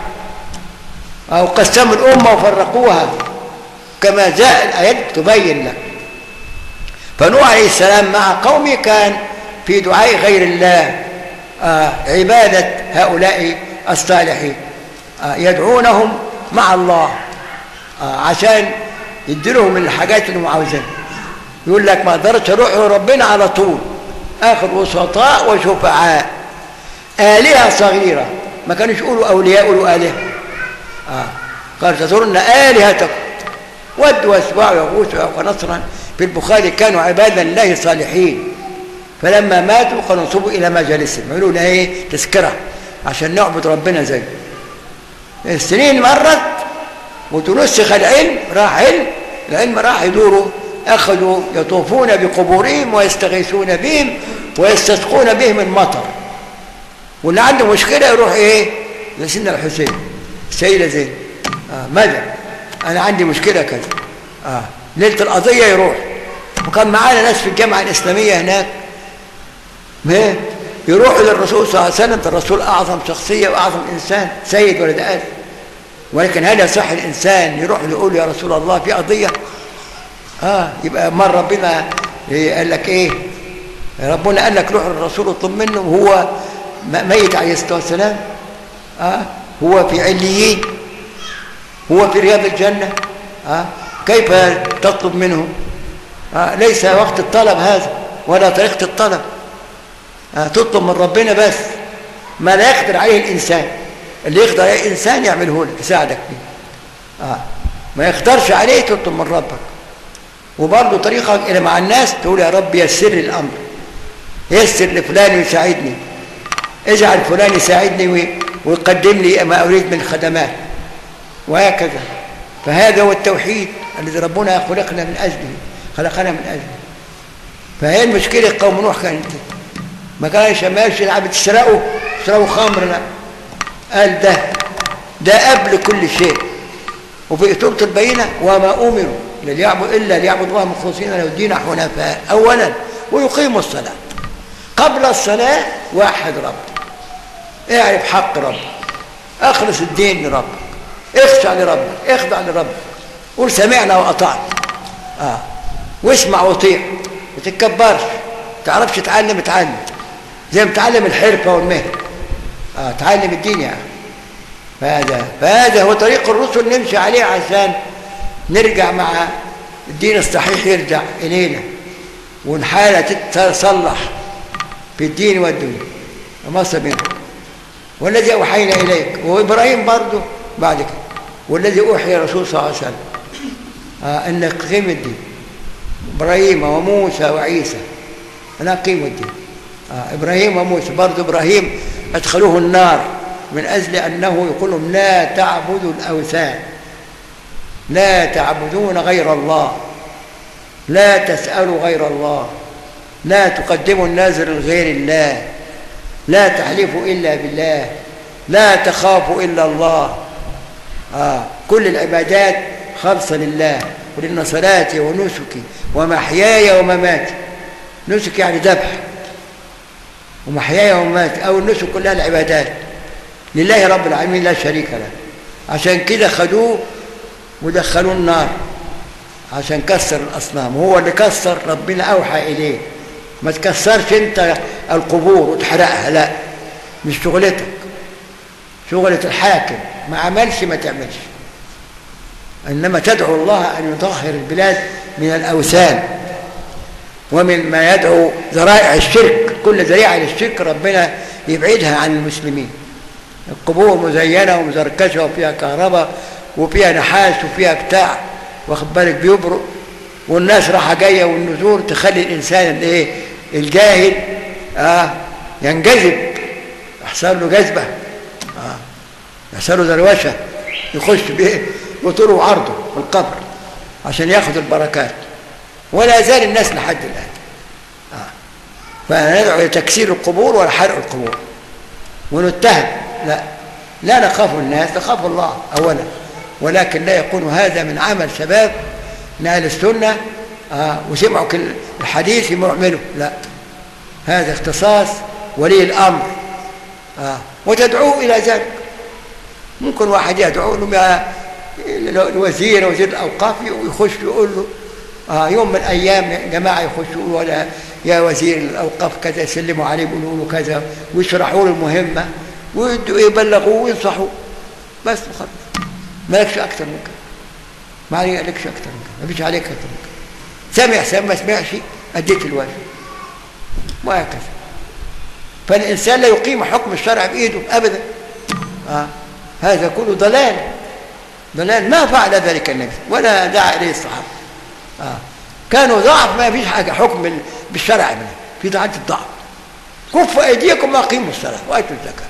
أو قسموا الأمة وفرقوها كما جاء الآيات تبين لك فنوح عليه السلام مع قومه كان في دعاء غير الله آه عبادة هؤلاء الصالحين آه يدعونهم مع الله آه عشان يديلهم الحاجات اللي هم عاوزينها يقول لك ما اقدرش اروح لربنا على طول اخذ وسطاء وشفعاء آلهة صغيرة ما كانوش يقولوا أولياء يقولوا آلهة آه. قال تزورن آلهتكم ود واسباع ويغوث ونصرا في البخاري كانوا عبادا لله صالحين فلما ماتوا قالوا انصبوا إلى مجالسهم يقولوا لنا ايه تذكرة عشان نعبد ربنا زي السنين مرت وتنسخ العلم راح علم العلم راح يدوروا أخذوا يطوفون بقبورهم ويستغيثون بهم ويستسقون بهم المطر واللي عنده مشكلة يروح ايه لسيدنا الحسين السيدة زين آه ماذا انا عندي مشكلة كذا آه ليلة القضية يروح وكان معانا ناس في الجامعة الإسلامية هناك ما يروحوا للرسول صلى الله عليه وسلم الرسول أعظم شخصية وأعظم إنسان سيد ولد آدم ولكن هل يصح الإنسان يروح يقول يا رسول الله في قضية آه يبقى مر ربنا قال لك إيه ربنا قال لك روح للرسول اطلب منه وهو ميت عليه الصلاة والسلام آه هو في عليين هو في رياض الجنة آه كيف تطلب منه آه ليس وقت الطلب هذا ولا طريقة الطلب آه تطلب من ربنا بس ما لا يقدر عليه الإنسان اللي يقدر عليه الإنسان يعمله لك يساعدك فيه آه ما يقدرش عليه تطلب من ربك وبرضه طريقك إلى مع الناس تقول يا رب يسر لي الأمر يسر لفلان يساعدني اجعل فلان يساعدني ويقدم لي ما أريد من خدمات وهكذا فهذا هو التوحيد الذي ربنا خلقنا من أجله خلقنا من أجله فهي المشكلة قوم نوح كانت ما كانش ماشي العبد تسرقوا تسرقوا خمر لا قال ده ده قبل كل شيء وفي سورة البينة وما أمروا ليعبد إلا ليعبدوا الله مخلصين له الدين حنفاء أولا ويقيموا الصلاة قبل الصلاة واحد رب اعرف حق ربك اخلص الدين لربك اخشع لربك اخضع لربك قول سمعنا واطعنا اه واسمع وطيع ما تتكبرش تعرفش تتعلم اتعلم زي ما تتعلم الحرفه والمهنه اه تعلم الدين يعني فهذا فهذا هو طريق الرسل نمشي عليه عشان نرجع مع الدين الصحيح يرجع الينا والحاله تتصلح في الدين والدنيا وما منه والذي أوحينا إليك وإبراهيم برضه بعد كده والذي أوحي الرسول صلى الله عليه وسلم آه أن قيم الدين إبراهيم وموسى وعيسى أنا قيم الدين آه إبراهيم وموسى برضه إبراهيم أدخلوه النار من أجل أنه يقول لهم لا تعبدوا الأوثان لا تعبدون غير الله لا تسألوا غير الله لا تقدموا النذر لغير الله لا تحلفوا إلا بالله لا تخافوا إلا الله آه. كل العبادات خالصة لله ولأن صلاتي ونسكي ومحياي ومماتي نسك يعني ذبح ومحياي ومماتي أو النسك كلها العبادات لله رب العالمين لا شريك له عشان كده خدوه ودخلوه النار عشان كسر الأصنام هو اللي كسر ربنا أوحى إليه ما تكسرش انت القبور وتحرقها لا مش شغلتك شغلة الحاكم ما عملش ما تعملش إنما تدعو الله أن يطهر البلاد من الأوثان ومن ما يدعو ذرائع الشرك كل ذريعة للشرك ربنا يبعدها عن المسلمين القبور مزينة ومزركشة وفيها كهرباء وفيها نحاس وفيها بتاع واخد بالك بيبرق والناس راحة جاية والنذور تخلي الإنسان الايه الجاهل آه ينجذب يحصل له جذبة آه يحصل له دروشة يخش بيه بطوله وعرضه في القبر عشان ياخد البركات ولا زال الناس لحد الآن آه. فندعو لتكسير القبور ولا حرق القبور ونتهم لا لا نخاف الناس نخاف الله أولا ولكن لا يكون هذا من عمل شباب من أهل السنة آه وسمعوا الحديث يعملوا لا هذا اختصاص ولي الأمر آه وتدعوه إلى ذلك ممكن واحد يدعو له الوزير وزير الأوقاف ويخش يقول له آه يوم من الأيام جماعة يخشوا ولا يا وزير الأوقاف كذا يسلموا عليه يقولوا له كذا ويشرحوا له المهمة ويبلغوه وينصحوه بس خلاص مالكش أكثر من كده ما عليكش أكثر من كده ما فيش عليك أكثر من كده سمع سمع ما سمعش أديت الواجب وهكذا فالإنسان لا يقيم حكم الشرع بإيده أبدا آه. هذا كله ضلال ضلال ما فعل ذلك النبي ولا دعا إليه الصحابة آه. كانوا ضعف ما فيش حاجة حكم بالشرع منه في ضعف الضعف كفوا أيديكم وأقيموا الصلاة وآتوا الزكاة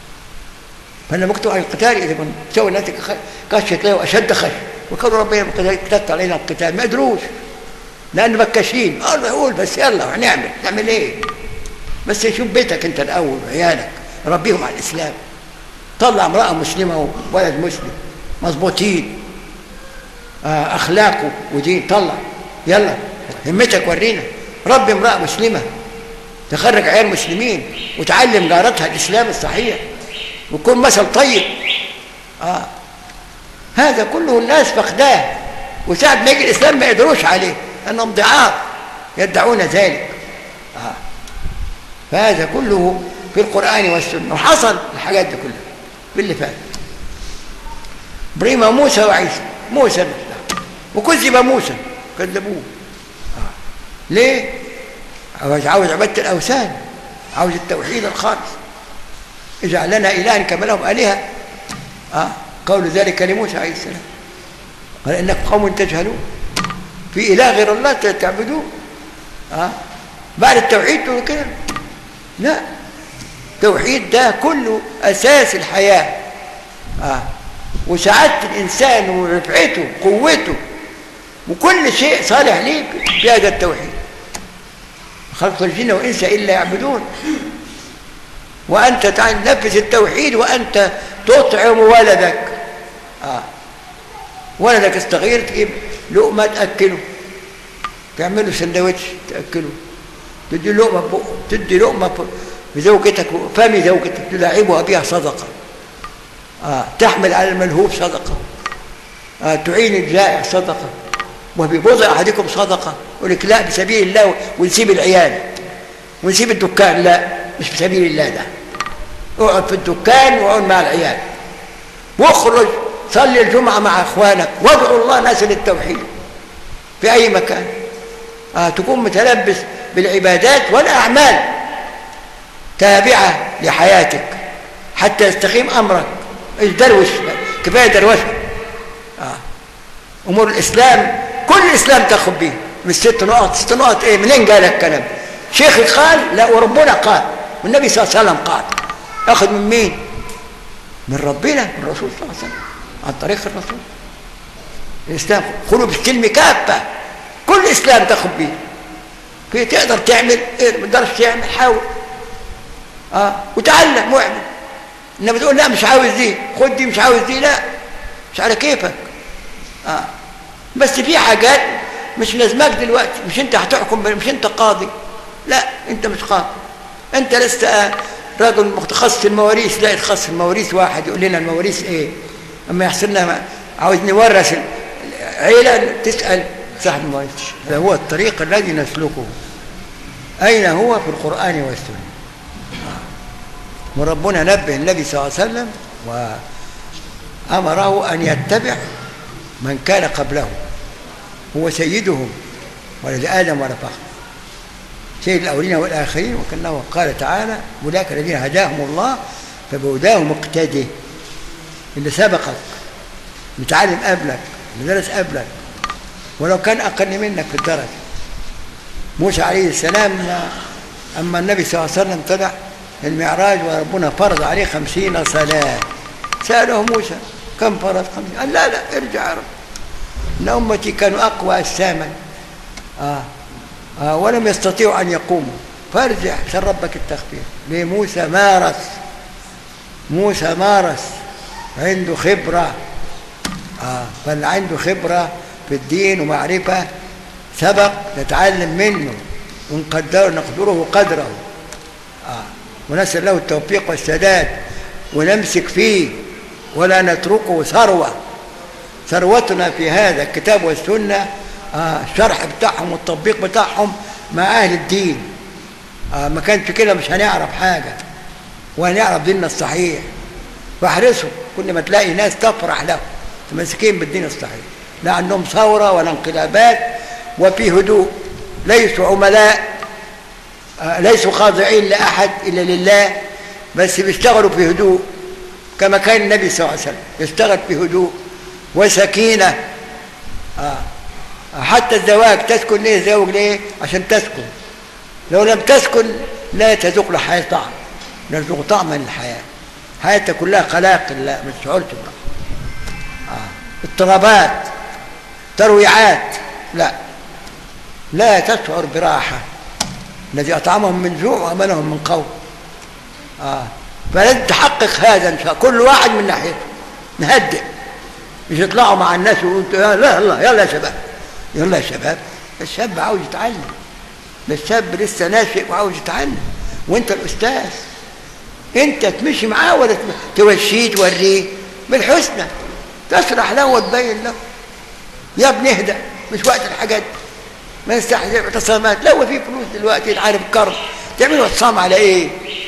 فأنا مكتوب عن القتال إذا كنت تسوي الناس خشية له أشد خشية وكانوا ربنا اكتبت علينا القتال ما قدروش لأن مكاشين الله يقول بس يلا هنعمل نعمل إيه بس شوف بيتك أنت الأول وعيالك ربيهم على الإسلام طلع امرأة مسلمة وولد مسلم مظبوطين آه أخلاقه ودين طلع يلا همتك ورينا ربي امرأة مسلمة تخرج عيال مسلمين وتعلم جارتها الإسلام الصحيح ويكون مثل طيب آه. هذا كله الناس فقداه وساعة ما يجي الإسلام ما يقدروش عليه لأنهم ضعاف يدعون ذلك آه. فهذا كله في القرآن والسنة وحصل الحاجات دي كلها باللي فات ابراهيم موسى وعيسى موسى وكذب موسى كذبوه آه. ليه؟ عاوز عاوز عبادة الأوثان عاوز التوحيد الخالص اجعل لنا إلها كما لهم آلهة آه. قول ذلك لموسى عليه السلام قال إنك قوم تجهلون في إله غير الله تعبدوه آه. بعد التوحيد تقول كده لا التوحيد ده كله أساس الحياة آه. وسعادة الإنسان ورفعته قوته وكل شيء صالح ليك في هذا التوحيد خلق الجن والإنس إلا يعبدون وأنت تنفذ التوحيد وأنت تطعم ولدك آه. ولدك الصغير تجيب لقمة تأكله تعمل له سندوتش تأكله تدي لقمة بقه تدي لقمة بزوجتك فم زوجتك تلاعبها بها صدقة آه. تحمل على الملهوف صدقة آه. تعين الجائع صدقة وببضع أحدكم صدقة يقول لك لا بسبيل الله ونسيب العيال ونسيب الدكان لا مش بسبيل الله ده اقعد في الدكان واقعد مع العيال واخرج صلي الجمعة مع اخوانك وادعوا الله ناس للتوحيد في اي مكان آه تكون متلبس بالعبادات والاعمال تابعة لحياتك حتى يستقيم امرك دروش كفاية دروشة آه. امور الاسلام كل الاسلام تاخذ به من ست نقط ست نقط ايه منين جاء لك الكلام شيخ قال لا وربنا قال والنبي صلى الله عليه وسلم قال اخذ من مين من ربنا من الرسول صلى الله عليه وسلم عن طريق الرسول الإسلام خلوا بالسلم كافة كل إسلام تاخد بيه في تقدر تعمل إيه ما تقدرش تعمل حاول اه وتعلم واعمل انما تقول لا مش عاوز دي خد دي مش عاوز دي لا مش على كيفك اه بس في حاجات مش لازمك دلوقتي مش انت هتحكم مش انت قاضي لا انت مش قاضي انت لست آه راجل متخصص في المواريث لا يتخصص في المواريث واحد يقول لنا المواريث ايه اما يحصل لنا عاوز نورث العيله تسال صاحب المواريث هذا هو الطريق الذي نسلكه اين هو في القران والسنه وربنا نبه النبي صلى الله عليه وسلم وامره ان يتبع من كان قبله هو سيدهم ولد ادم ولا فخر سيد الاولين والاخرين وكانه قال تعالى اولئك الذين هداهم الله فبهداهم اقتدي اللي سبقك متعلم قبلك اللي درس قبلك ولو كان اقل منك في الدرجه موسى عليه السلام اما النبي صلى الله عليه وسلم طلع المعراج وربنا فرض عليه خمسين صلاه ساله موسى كم فرض خمسين قال لا لا ارجع يا رب ان امتي كانوا اقوى اجساما آه. آه ولم يستطيعوا ان يقوموا فارجع سل ربك التخفيف لموسى مارس موسى مارس عنده خبره آه فاللي عنده خبره في الدين ومعرفه سبق نتعلم منه ونقدر نقدره قدره آه ونسأل له التوفيق والسداد ونمسك فيه ولا نتركه ثروة ثروتنا في هذا الكتاب والسنة آه الشرح بتاعهم والتطبيق بتاعهم مع أهل الدين آه ما كانش كده مش هنعرف حاجة وهنعرف ديننا الصحيح فاحرصوا كل ما تلاقي ناس تفرح له متمسكين بالدين الصحيح لا عندهم ثورة ولا انقلابات وفي هدوء ليسوا عملاء آه ليسوا خاضعين لأحد إلا لله بس بيشتغلوا في هدوء كما كان النبي صلى الله عليه وسلم يشتغل في هدوء وسكينة آه. حتى الزواج تسكن ليه الزواج ليه عشان تسكن لو لم تسكن لا تذوق للحياة طعم لا تذوق طعما للحياة حياتك كلها قلاقل لا مش شعورت براحة آه. اضطرابات ترويعات لا لا تشعر براحة الذي أطعمهم من جوع وأمنهم من قوم آه. فلازم تحقق هذا إن شاء كل واحد من ناحيته نهدئ مش يطلعوا مع الناس ويقولوا لا يلا يلا يا شباب يلا يا شباب الشاب عاوز يتعلم ده الشاب لسه ناشئ وعاوز يتعلم وانت الاستاذ انت تمشي معاه ولا توشيه توريه بالحسنى تشرح له وتبين له يا ابني اهدى مش وقت الحاجات ما يستحي اعتصامات لو في فلوس دلوقتي عارف كرب تعملوا اعتصام على ايه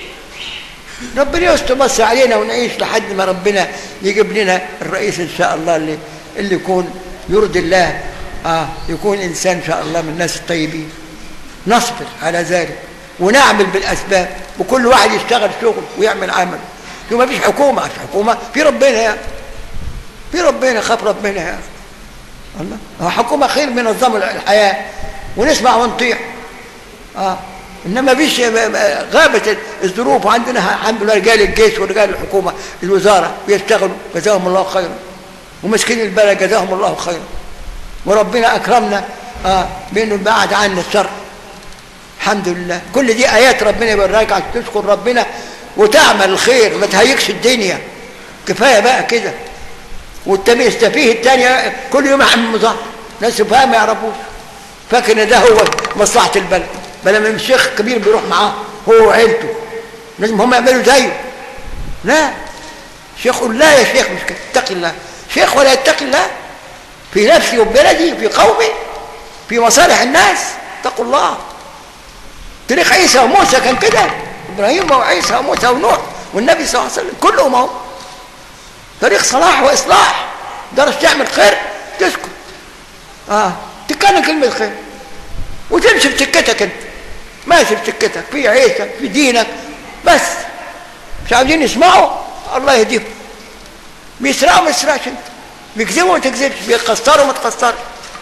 ربنا يستر بس علينا ونعيش لحد ما ربنا يجيب لنا الرئيس ان شاء الله اللي اللي يكون يرضي الله اه يكون انسان ان شاء الله من الناس الطيبين نصبر على ذلك ونعمل بالاسباب وكل واحد يشتغل شغل ويعمل عمل شو ما فيش حكومه مش حكومه في ربنا يا في ربنا خاف ربنا يا الله هو حكومه خير من نظام الحياه ونسمع ونطيع اه انما فيش غابت الظروف وعندنا الحمد لله رجال الجيش ورجال الحكومه الوزاره بيشتغلوا جزاهم الله خيرا ومسكين البلد جزاهم الله خيرا وربنا اكرمنا اه بانه بعد عنا الشر الحمد لله كل دي ايات ربنا يبارك عشان تشكر ربنا وتعمل الخير ما تهيكش الدنيا كفايه بقى كده والتاني يستفيه الثانيه كل يوم يعمل مظاهر ناس فاهم ما يعرفوش فاكر ان ده هو مصلحه البلد بل لما شيخ كبير بيروح معاه هو وعيلته لازم هم يعملوا زيه لا شيخ يقول لا يا شيخ مش كده اتق الله شيخ ولا يتقي الله في نفسي وبلدي في قومي في مصالح الناس اتقوا الله تاريخ عيسى وموسى كان كده ابراهيم وعيسى وموسى ونوح والنبي صلى الله عليه وسلم كلهم اهو تاريخ صلاح واصلاح درس تعمل خير تسكت اه تتكلم كلمه خير وتمشي في سكتك انت ماشي في سكتك في عيشك في دينك بس مش عاوزين يسمعوا الله يهديهم بيسرقوا ما تسرقش انت بيكذبوا ما تكذبش بيقصروا ما تقصرش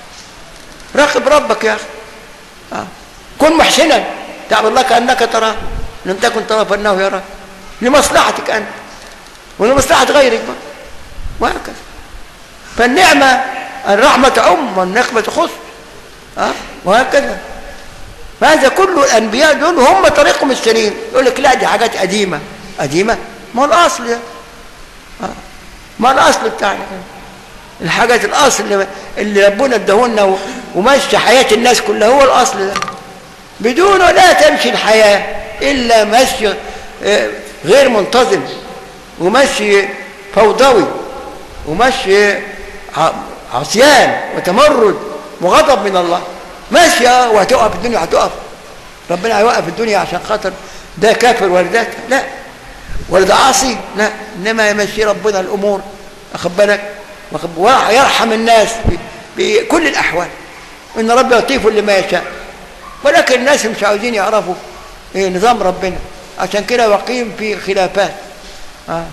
راقب ربك يا اخي آه. كن محسنا تعبد الله كانك تراه لم تكن تراه فانه يراك لمصلحتك انت ولمصلحه غيرك بقى وهكذا فالنعمه الرحمة تعم والنقمة تخص أه؟ وهكذا فهذا كله الأنبياء دول هم طريقهم السليم يقول لك لا دي حاجات قديمة قديمة ما هو الأصل أه؟ ما الأصل بتاعنا الحاجات الأصل اللي, اللي ربنا ادهولنا ومشي حياة الناس كلها هو الأصل ده بدونه لا تمشي الحياة إلا مشي غير منتظم ومشي فوضوي ومشي عصيان وتمرد وغضب من الله ماشية وهتقف الدنيا هتقف ربنا هيوقف الدنيا عشان خاطر ده كافر ولا ده لا ولا ده عاصي لا انما يمشي ربنا الامور واخد بالك ويرحم الناس بكل الاحوال ان ربي لطيف لما يشاء ولكن الناس مش عاوزين يعرفوا إيه نظام ربنا عشان كده واقعين في خلافات آه.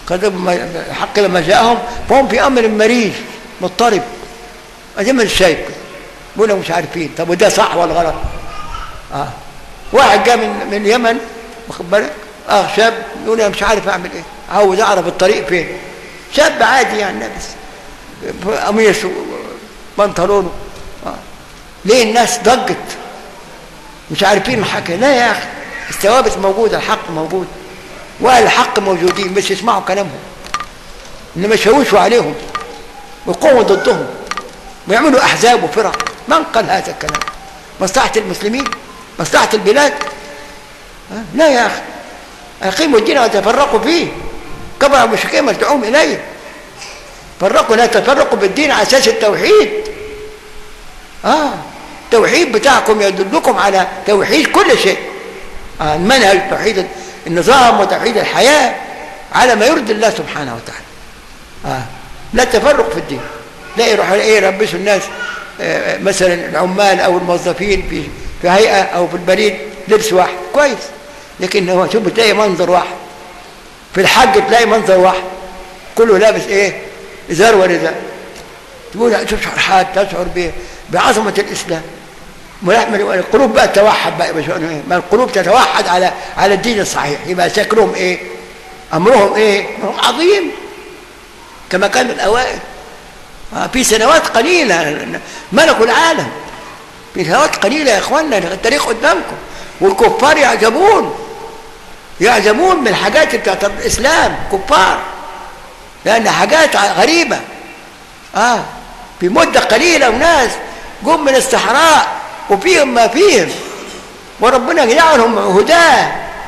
حق لما جاءهم فهم في امر مريج مضطرب زي ما الشايف بيقولوا مش عارفين طب وده صح ولا غلط اه واحد جاء من من اليمن واخد بالك اه شاب يقول انا مش عارف اعمل ايه عاوز اعرف الطريق فين شاب عادي يعني لابس قميص بنطلونه آه. ليه الناس ضجت مش عارفين الحكي لا يا اخي الثوابت موجوده الحق موجود واهل الحق موجودين بس يسمعوا كلامهم انما يشوشوا عليهم ويقوموا ضدهم ويعملوا احزاب وفرق من قال هذا الكلام مصلحه المسلمين مصلحه البلاد لا يا اخي اقيموا الدين وتفرقوا فيه كبر المشركين مدعوهم اليه فرقوا لا تفرقوا بالدين على اساس التوحيد اه التوحيد بتاعكم يدلكم على توحيد كل شيء آه المنهج توحيد النظام وتوحيد الحياه على ما يرضي الله سبحانه وتعالى آه لا تفرق في الدين لا يروح ايه يلبسوا الناس آه مثلا العمال او الموظفين في في هيئه او في البريد لبس واحد كويس لكن هو شوف بتلاقي منظر واحد في الحج تلاقي منظر واحد كله لابس ايه ازار ورداء تقول تشعر حاد تشعر بعظمه الاسلام القلوب بقى تتوحد بقى ايه ما القلوب تتوحد على على الدين الصحيح يبقى شكلهم ايه امرهم ايه امرهم عظيم كما كان الاوائل في سنوات قليله ملكوا العالم في سنوات قليله يا اخواننا التاريخ قدامكم والكفار يعجبون يعجبون من الحاجات بتاعت الاسلام كفار لان حاجات غريبه اه في مده قليله وناس جم من الصحراء وفيهم ما فيهم وربنا جعلهم هداه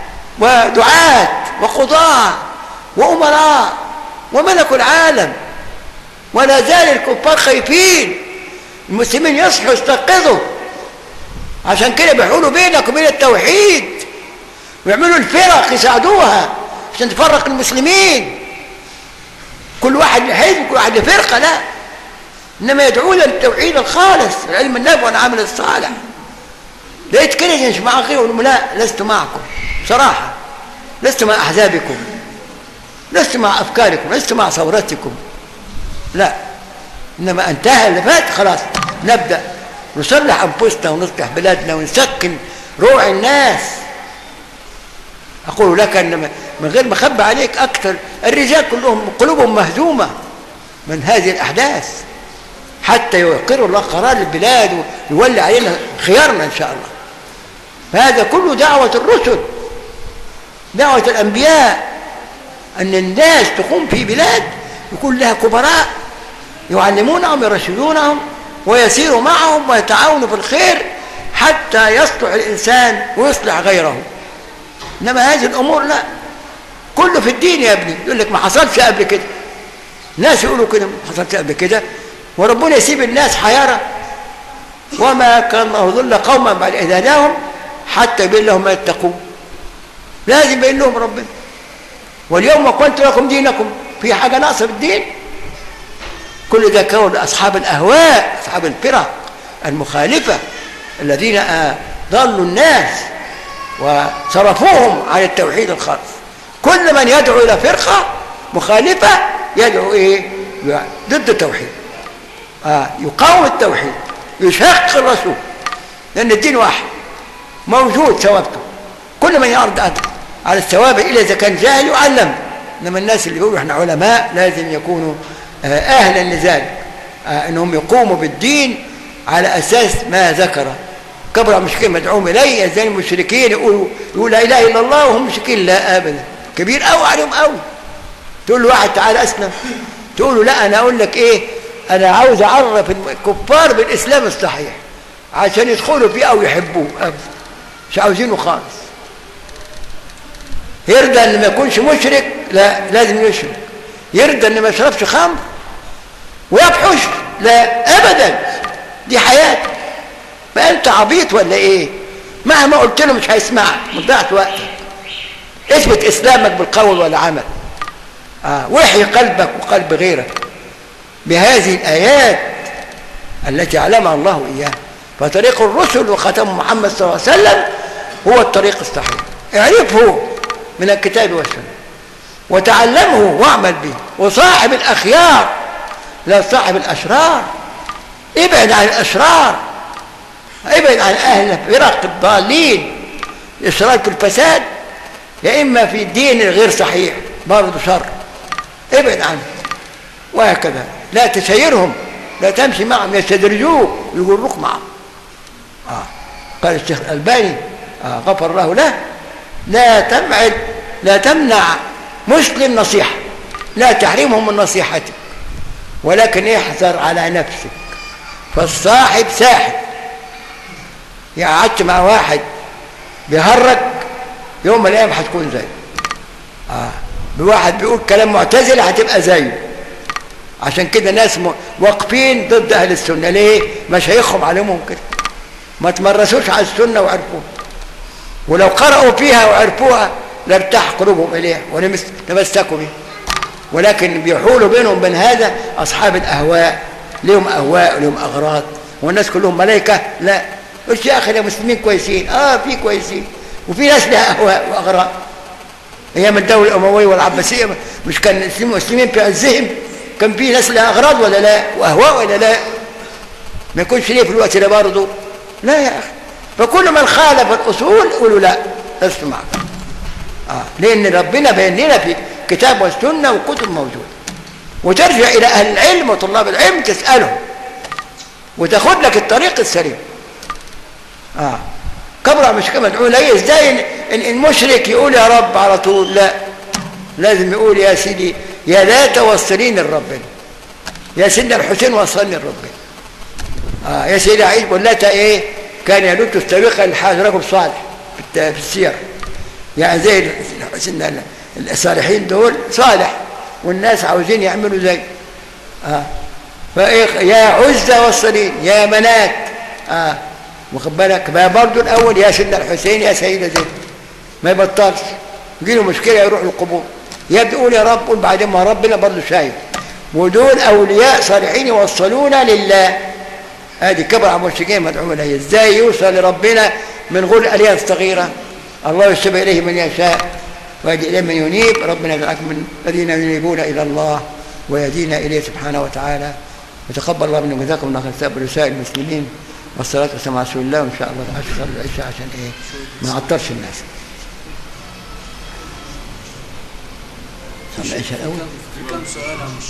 ودعاة وقضاة وأمراء وملكوا العالم ولا زال الكفار خايفين المسلمين يصحوا يستيقظوا عشان كده بيحولوا بينك وبين التوحيد ويعملوا الفرق يساعدوها عشان تفرق المسلمين كل واحد لحزب كل واحد لفرقه لا انما يدعون للتوحيد الخالص العلم النافع والعمل الصالح لقيت كده يا مع غير يقولوا لا لست معكم صراحه لست مع احزابكم لست مع افكاركم لست مع ثورتكم لا انما انتهى اللي فات خلاص نبدا نصلح انفسنا ونصلح بلادنا ونسكن روع الناس اقول لك ان من غير ما اخبي عليك اكثر الرجال كلهم قلوبهم مهزومه من هذه الاحداث حتى يقر الله قرار البلاد ويولي علينا خيارنا ان شاء الله فهذا كله دعوه الرسل دعوه الانبياء ان الناس تقوم في بلاد يكون لها كبراء يعلمونهم يرشدونهم ويسيروا معهم ويتعاونوا في الخير حتى يصلح الإنسان ويصلح غيره إنما هذه الأمور لا كله في الدين يا ابني يقول لك ما حصلش قبل كده ناس يقولوا كده ما حصلش قبل كده وربنا يسيب الناس حيارى وما كان الله ظل قوما بعد إذ هداهم حتى يبين لهم ما يتقون لازم يبين لهم ربنا واليوم أكملت لكم دينكم في حاجة ناقصة في الدين كل ده كون أصحاب الأهواء أصحاب الفرق المخالفة الذين ضلوا الناس وصرفوهم عن التوحيد الخالص كل من يدعو إلى فرقة مخالفة يدعو إيه ضد التوحيد آه يقاوم التوحيد يشق الرسول لأن الدين واحد موجود ثوابته كل من يعرض على الثواب إلا إذا كان جاهل يعلم إنما الناس اللي بيقولوا إحنا علماء لازم يكونوا أهلا لذلك آه انهم يقوموا بالدين على اساس ما ذكر كبر مشكلة مدعوم اليه زي المشركين يقولوا يقول لا اله الا الله وهم مشركين لا ابدا كبير قوي عليهم قوي تقول له واحد تعالى اسلم تقول له لا انا اقول لك ايه انا عاوز اعرف الكفار بالاسلام الصحيح عشان يدخلوا فيه او يحبوه ابدا مش عاوزينه خالص يرضى ان ما يكونش مشرك لا لازم يشرك يرضى ان ما يشربش خمر ويفحش لا ابدا دي حياته فانت عبيط ولا ايه مهما قلت له مش هيسمعك ضيعت وقتك اثبت اسلامك بالقول والعمل آه. وحي قلبك وقلب غيرك بهذه الايات التي علمها الله اياها فطريق الرسل وختم محمد صلى الله عليه وسلم هو الطريق الصحيح اعرفه من الكتاب والسنه وتعلمه واعمل به وصاحب الاخيار لا صاحب الاشرار ابعد عن الاشرار ابعد عن اهل فرق الضالين اشراك الفساد يا اما في الدين الغير صحيح برضه شر ابعد عنه وهكذا لا تسيرهم لا تمشي معهم يستدرجوك ويجروك معهم آه. قال الشيخ الألباني آه غفر الله له لا تبعد لا تمنع مسلم نصيحة لا تحرمهم من نصيحتك ولكن احذر على نفسك فالصاحب ساحب يعني قعدت مع واحد بيهرج يوم من الايام هتكون زيه اه بواحد بيقول كلام معتزل هتبقى زيه عشان كده ناس واقفين ضد اهل السنه ليه مشايخهم علمهم كده ما تمرسوش على السنه وعرفوها ولو قرأوا فيها وعرفوها لارتاح قلوبهم اليها ونمسكوا بها ولكن بيحولوا بينهم بين هذا اصحاب الاهواء لهم اهواء ولهم اغراض والناس كلهم ملائكه لا مش يا اخي يا مسلمين كويسين اه في كويسين وفي ناس لها اهواء واغراض ايام الدوله الامويه والعباسيه مش كان المسلمين في عزهم كان في ناس لها اغراض ولا لا واهواء ولا لا ما يكونش ليه في الوقت ده برضه لا يا اخي فكل من خالف الاصول قولوا لا لست معك آه. لان ربنا بين لنا في كتاب والسنه وكتب موجوده وترجع الى اهل العلم وطلاب العلم تسالهم وتاخذ لك الطريق السليم اه كبر مش كما تقول ليه ازاي ان المشرك يقول يا رب على طول لا لازم يقول يا سيدي يا لا توصلين لربنا يا سيدنا الحسين وصلني لربنا اه يا سيدي عيد قلتها ايه كان يلوت السابقه لحاج رجل صالح في السير يعني زي سيدنا الصالحين دول صالح والناس عاوزين يعملوا زي اه فايه يا عزة والصلين يا منات اه واخد بالك بقى برضه الاول يا سيدنا الحسين يا سيدة زيد ما يبطلش يجي له مشكله يروح للقبور يا بيقول يا رب قول بعدين ما ربنا برضه شايف ودول اولياء صالحين يوصلونا لله ادي كبر على المشركين مدعوم اليه ازاي يوصل لربنا من غير الالهه الصغيره الله يشبه اليه من يشاء ويهدي اليه من ينيب ربنا يجعلك من الذين ينيبون الى الله ويهدينا اليه سبحانه وتعالى وتقبل الله منا وجزاكم الله خير لسائر المسلمين والصلاه والسلام على رسول الله وان شاء الله اشهد العشاء عشان ايه ما نعطرش الناس صلى العشاء الاول في كم سؤال يا مش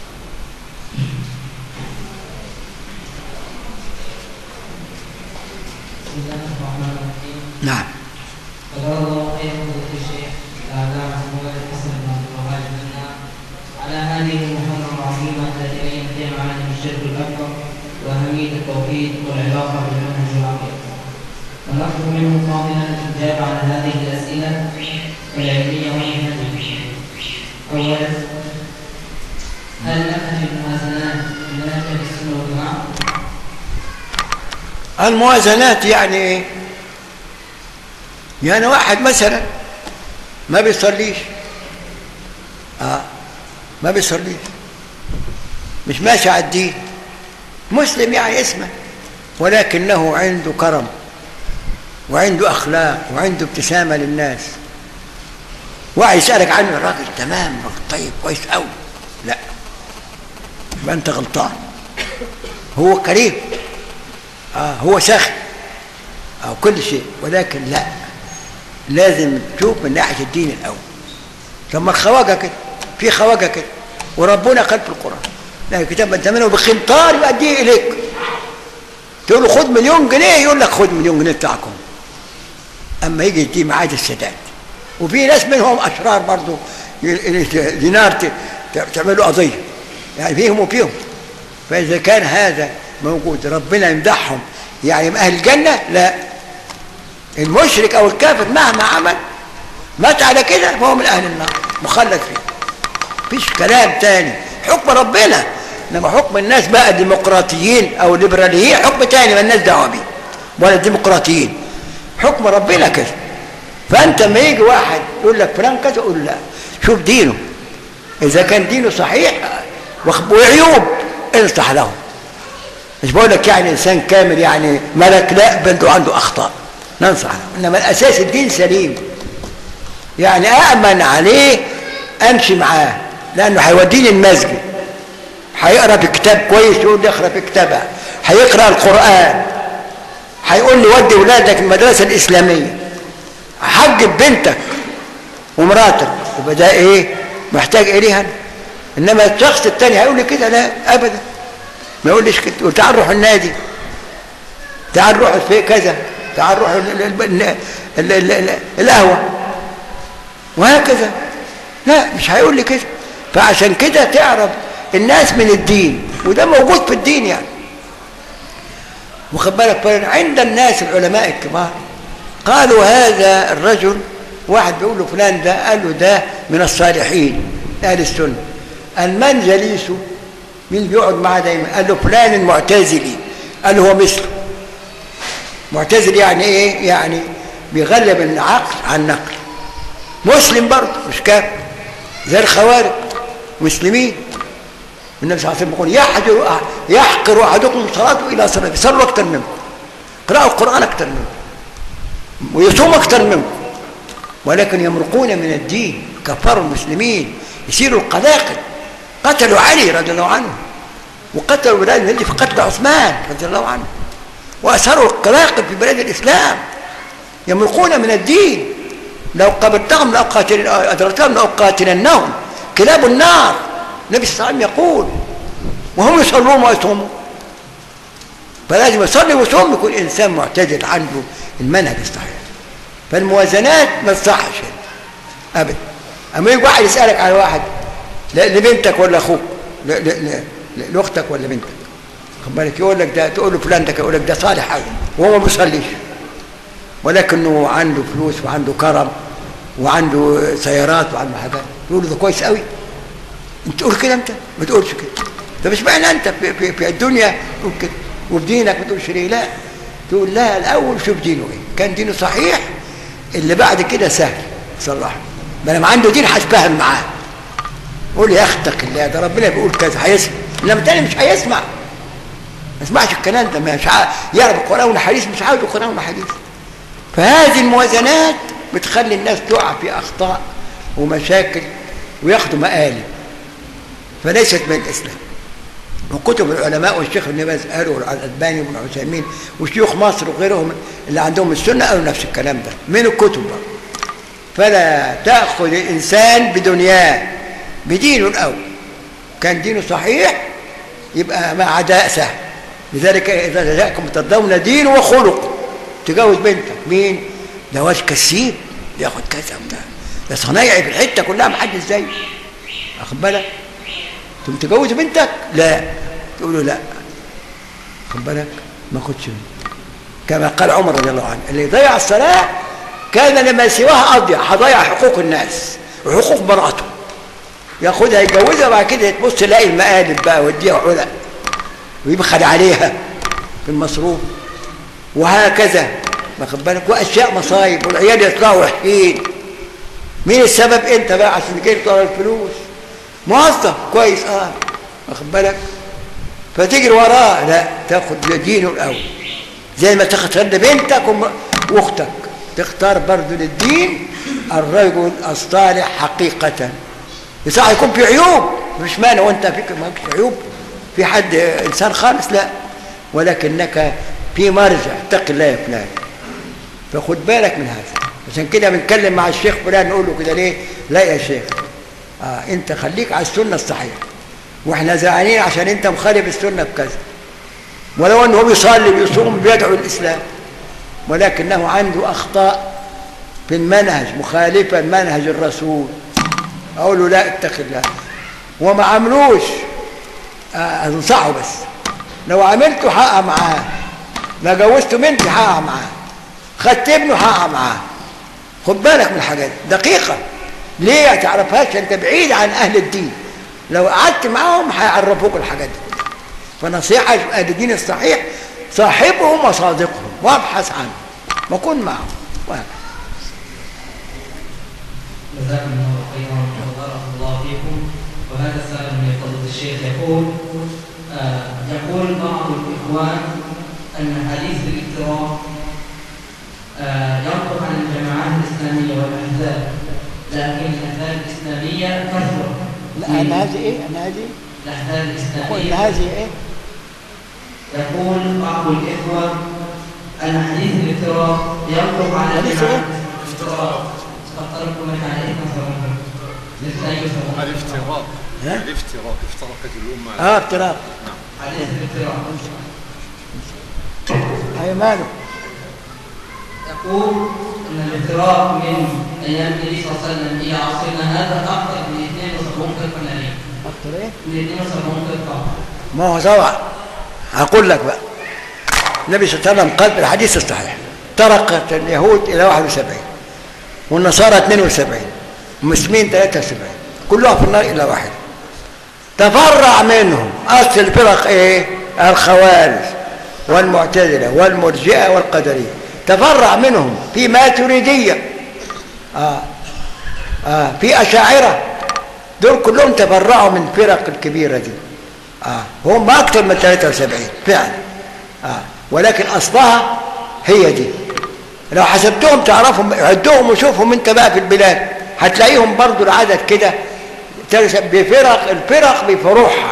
بسم الله الرحمن الرحيم نعم قدر الله خيرا فضيلة الشيخ الأعلام محمد الحسن بن عبد الوهاب منا على هذه المحاضرة العظيمة التي بين فيها معاني الشرك الأكبر وأهمية التوحيد والعلاقة بالمنهج العقيدة ونطلب منه فاضلا الإجابة على هذه الأسئلة العلمية والمنهجية أولا هل نفهم الموازنات منهج السنة والجماعة؟ الموازنات يعني ايه يعني واحد مثلا ما بيصليش اه ما بيصليش مش ماشي على الدين مسلم يعني اسمه ولكنه عنده كرم وعنده اخلاق وعنده ابتسامه للناس واحد يسالك عنه الراجل تمام راجل طيب كويس قوي لا يبقى انت غلطان هو كريم آه هو ساخن أو كل شيء ولكن لا لازم تشوف من ناحية الدين الأول ثم الخواجة كده في خواجة كده وربنا قال في القرآن لا الكتاب انت منه بخنطار يؤديه اليك تقول له خد مليون جنيه يقول لك خد مليون جنيه بتاعكم اما يجي يديه معاد السداد وفي ناس منهم اشرار برضه دينار ت- ت- تعملوا قضيه يعني فيهم وفيهم فاذا كان هذا موجود ربنا يمدحهم يعني من اهل الجنه لا المشرك او الكافر مهما عمل مات على كده فهو من اهل النار مخلد فيه مفيش كلام تاني حكم ربنا انما حكم الناس بقى الديمقراطيين او الليبراليين حكم تاني ما الناس دعوه بيه ولا الديمقراطيين حكم ربنا كده فانت لما يجي واحد يقول لك فلان كذا قول لا شوف دينه اذا كان دينه صحيح وخ- وعيوب انصح له مش بقول لك يعني انسان كامل يعني ملك لا بل عنده اخطاء ننصح له انما الاساس الدين سليم يعني أأمن عليه أمشي معاه لأنه هيوديني المسجد هيقرأ في كتاب كويس يقول لي اقرأ في كتابها هيقرأ القرآن هيقول لي ودي ولادك المدرسة الإسلامية حجب بنتك ومراتك يبقى ده إيه محتاج إليها إنما الشخص التاني هيقول لي كده لا أبدا ما يقولش كده يقول تعال نروح النادي تعال نروح في كذا تعال نروح ال- ال- ال- ال- ال- ال- القهوة وهكذا لا مش هيقول لي كده فعشان كده تعرف الناس من الدين وده موجود في الدين يعني واخد بالك فعلا عند الناس العلماء الكبار قالوا هذا الرجل واحد بيقول له فلان ده قال له ده من الصالحين اهل السنه المن جليسه مين بيقعد معاه دايما قال له فلان المعتزلي قال له هو مثله معتزل يعني ايه يعني بيغلب العقل على النقل مسلم برضه مش كافر زي الخوارج مسلمين النبي صلى الله عليه وسلم يقول يحجر يحقر احدكم صلاته الى صلاته يصلوا اكثر منكم يقرأوا القران اكثر منكم ويصوم اكثر منكم ولكن يمرقون من الدين كفروا المسلمين يصيروا القلاقل قتلوا علي رضي الله عنه وقتلوا بلال الهندي في قتل عثمان رضي الله عنه وأسروا القلاقل في بلاد الإسلام يمرقون من الدين لو قبلتهم لأقاتل أدركتهم لأقاتلنهم كلاب النار النبي صلى الله عليه وسلم يقول وهم يصلون ويصومون فلازم يصلي ويصوم يكون إنسان معتدل عنده المنهج الصحيح فالموازنات ما تصحش هنا أبدا أما يجي واحد يسألك على واحد لا لبنتك ولا أخوك لا لا لا لأختك ولا بنتك خد بالك يقول لك ده تقول له فلان ده يقول لك ده صالح قوي وهو ما بيصليش ولكنه عنده فلوس وعنده كرم وعنده سيارات وعنده حاجات تقول له ده كويس قوي انت تقول كده انت ما تقولش كده طب مش معنى انت في, في, في الدنيا تقول كده وفي دينك ما تقولش ليه لا تقول لا الاول شوف دينه ايه كان دينه صحيح اللي بعد كده سهل صلح ما لما عنده دين هتفهم معاه قول يا اختك الله ده ربنا بيقول كذا هيسمع انما التاني مش هيسمع ما يسمعش الكلام ده مش عارف يعرف القران والحديث مش عاوز القران والحديث فهذه الموازنات بتخلي الناس تقع في اخطاء ومشاكل وياخدوا مقالب فليست من الاسلام وكتب العلماء والشيخ ابن باز قالوا والالباني وابن عثيمين وشيوخ مصر وغيرهم اللي عندهم السنه قالوا نفس الكلام ده من الكتب بقى. فلا تاخذ الانسان بدنياه بدينه الاول كان دينه صحيح يبقى مع عداء سهل لذلك اذا جاءكم ترضون دينه وخلقه تجوز بنتك مين ده واد كسيب ياخد كذا ده ده صنايعي في الحته كلها محدش زيه واخد بالك تقوم تجوز بنتك لا تقول له لا خد بالك ما خدش بنتك كما قال عمر رضي الله عنه اللي ضيع الصلاه كان لما سواها اضيع هضيع حقوق الناس وحقوق مراته ياخدها يتجوزها وبعد كده تبص تلاقي المقالب بقى ويديها علق ويبخل عليها في المصروف وهكذا واخد بالك واشياء مصايب والعيال يطلعوا وحشين مين السبب انت بقى عشان جاي تطلع الفلوس موظف كويس اه واخد بالك فتجري وراه لا تاخد دينه الاول زي ما تختار لبنتك واختك تختار برضه للدين الرجل الصالح حقيقة صح يكون في عيوب مش مانع وانت فيك ما فيش عيوب في حد انسان خالص لا ولكنك في مرجع اتق الله يا فلان فخد بالك من هذا عشان كده بنتكلم مع الشيخ فلان نقول له كده ليه لا يا شيخ آه انت خليك على السنه الصحيحه واحنا زعلانين عشان انت مخالف السنه بكذا ولو انه بيصلي بيصوم بيدعو الاسلام ولكنه عنده اخطاء في المنهج مخالفه لمنهج الرسول اقول له لا اتق الله وما عملوش آه، انصحه بس لو عملته حقق معاه ما جوزت بنتي حقق معاه خدت ابنه حقق معاه خد بالك من الحاجات دي. دقيقه ليه ما تعرفهاش انت بعيد عن اهل الدين لو قعدت معاهم هيعرفوك الحاجات دي فنصيحه اهل الدين الصحيح صاحبهم وصادقهم وابحث عنه وكن معهم وهكذا جزاكم الله خيرا وبارك الله فيكم وهذا السائل من فضيلة الشيخ يقول آه يقول بعض الإخوان أن حديث الافتراء آه ينطق عن الجماعات الإسلامية والأحزاب لكن الأحزاب الإسلامية كثرة لا انا هذه ايه انا هذه الأحزاب اقول ان الإسلامية هذه ايه يقول بعض الإخوة أن حديث الافتراء ينطق عن حديث الجماعات إيه؟ الافتراء استغفركم من عليه مثلا مثل أي مثلا الافتراء ها؟ الافتراء افترقت الأمة اه افتراء حديث الافتراء اي ماله يقول ان الافتراء من ايام النبي صلى الله عليه وسلم الى عصرنا هذا اكثر من 72 فرقه ناريه اكتر ايه من 72 فرقه ما هو طبعا هقول لك بقى النبي صلى الله عليه وسلم قال في الحديث الصحيح تركت اليهود الى 71 والنصارى 72 والمسلمين 73 كلها في النار الا واحد تفرع منهم اصل الفرق ايه الخوارج والمعتزله والمرجئه والقدريه تفرع منهم في ماتريديه آه. آه. في اشاعره دول كلهم تفرعوا من الفرق الكبيره دي آه. هم اكثر من 73 فعلا آه. ولكن اصلها هي دي لو حسبتهم تعرفهم عدهم وشوفهم انت بقى في البلاد هتلاقيهم برضو العدد كده ترس- بفرق الفرق بفروعها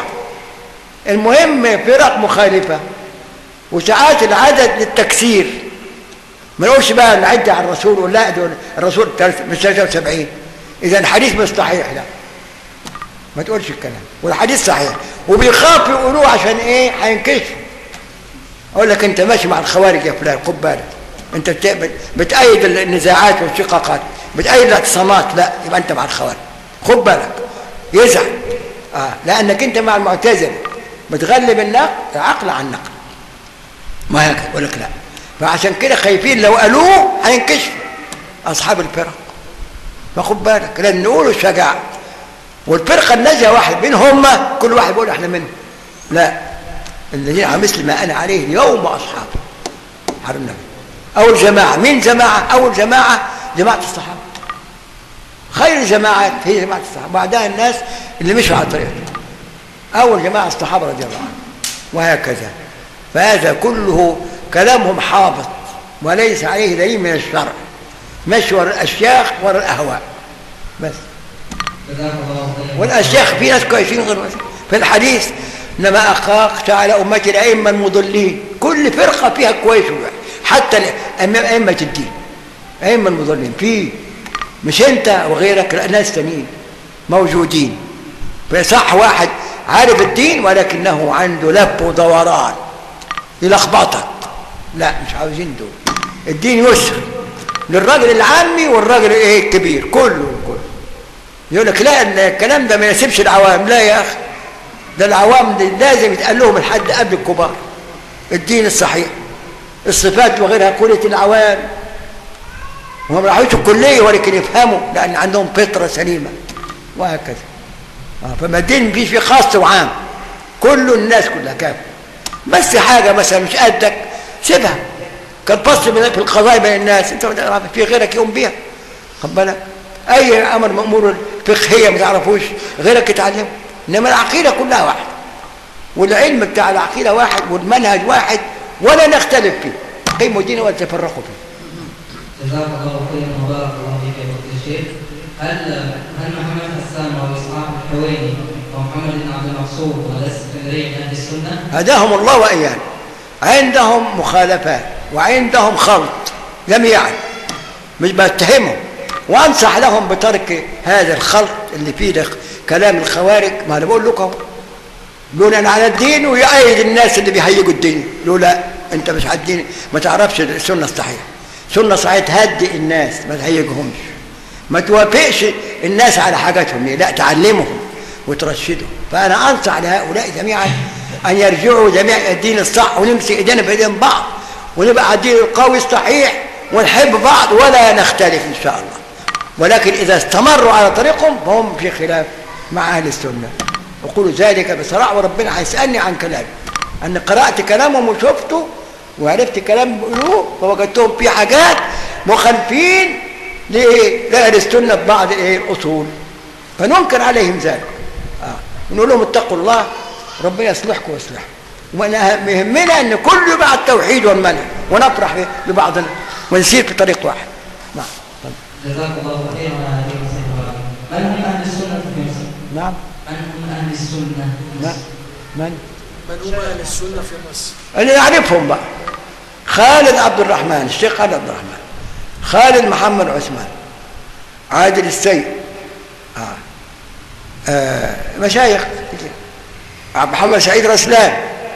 المهم فرق مخالفة وساعات العدد للتكسير ما نقولش بقى نعد على الرسول ولا لا دول الرسول مش 73 اذا الحديث مش صحيح لا ما تقولش الكلام والحديث صحيح وبيخافوا يقولوه عشان ايه هينكشفوا اقول لك انت ماشي مع الخوارج يا فلان خد بالك انت بت- بتأيد النزاعات والشقاقات بتأيد الاعتصامات لا يبقى انت مع الخوارج خد بالك يزعل آه. لانك انت مع المعتزله بتغلب النقل العقل عن النقل ما هيك يقول لك لا فعشان كده خايفين لو قالوه هينكشفوا اصحاب الفرق فخد بالك لان نقولوا الشجاعه والفرقه الناجيه واحد بين هم كل واحد بيقول احنا منهم لا الذين على مثل ما انا عليه اليوم واصحابي حرم النبي اول جماعه مين جماعه اول جماعه جماعه الصحابه خير الجماعات هي جماعه الصحابه بعدها الناس اللي مشوا على طريقهم اول جماعه الصحابه رضي الله عنهم وهكذا فهذا كله كلامهم حابط وليس عليه دليل من الشرع مشي ورا الاشياخ ورا الاهواء بس جزاك الله خيرا والاشياخ في ناس كويسين غير مثلا في الحديث انما اخاك على امتي الائمه المضلين كل فرقه فيها كويس ووحش حتى الأئمة- ائمه الدين ائمه المضلين في مش انت وغيرك لا ناس تانيين موجودين فصح واحد عارف الدين ولكنه عنده لف ودوران يلخبطك لا مش عاوزين دول الدين يسر للراجل العامي والراجل ايه الكبير كله كله يقول لك لا الكلام ده ما يناسبش العوام لا يا اخي ده العوام دي لازم يتقال لهم الحد قبل الكبار الدين الصحيح الصفات وغيرها كلة العوام هم ما راحوش الكلية ولكن يفهموا لأن عندهم فطرة سليمة وهكذا آه، فما الدين مفيش فيه خاص وعام كل الناس كلها كافة بس حاجة مثلا مش قدك سيبها كان فصل من- في القضايا بين الناس انت ما تعرف- في غيرك يقوم بيها خد بالك اي امر من امور الفقهيه ما تعرفوش غيرك يتعلمه انما العقيده كلها واحده والعلم بتاع العقيده واحد والمنهج واحد ولا نختلف فيه قيموا الدين ولا تفرقوا فيه جزاك الله خيرا وبارك الله فيك يا فضيلة الشيخ هل هل محمد حسان واسحاق الحويني ومحمد بن عبد المقصود والاسكندريه من اهل السنه؟ هداهم الله وايانا عندهم مخالفات وعندهم خلط جميعا مش بتهمهم وانصح لهم بترك هذا الخلط اللي فيه ده كلام الخوارج ما انا بقول لكم بناء على الدين ويأيد الناس اللي بيهيجوا الدين يقولوا لا انت مش على الدين ما تعرفش السنه الصحيحه سنه صحيحه تهدئ الناس ما تهيجهمش ما توافقش الناس على حاجاتهم لا تعلمهم وترشدهم فانا انصح لهؤلاء جميعا ان يرجعوا جميع الدين الصح ونمسك ايدينا بايدين بعض ونبقى على الدين القوي الصحيح ونحب بعض ولا نختلف ان شاء الله ولكن اذا استمروا على طريقهم فهم في خلاف مع اهل السنه اقول ذلك بصراحه وربنا هيسالني عن كلامي ان قرات كلامهم وشفته وعرفت كلام بيقولوه فوجدتهم في حاجات مخالفين لايه لاهل السنه في بعض الايه الاصول فننكر عليهم ذلك آه. ونقول لهم اتقوا الله ربنا يصلحكم ويصلحكم ويهمنا ان كل يبقى على التوحيد والمنهج ونفرح ببعضنا ونسير في طريق واحد نعم طيب. جزاك الله خيرا على هذه النصيحة من هم أهل السنة في مصر؟ نعم من هم أهل السنة؟ نعم من من هم اهل السنه في مصر؟ اللي نعرفهم بقى خالد عبد الرحمن الشيخ خالد عبد الرحمن خالد محمد عثمان عادل السيد آه. آه. مشايخ كتير. عبد محمد سعيد رسلان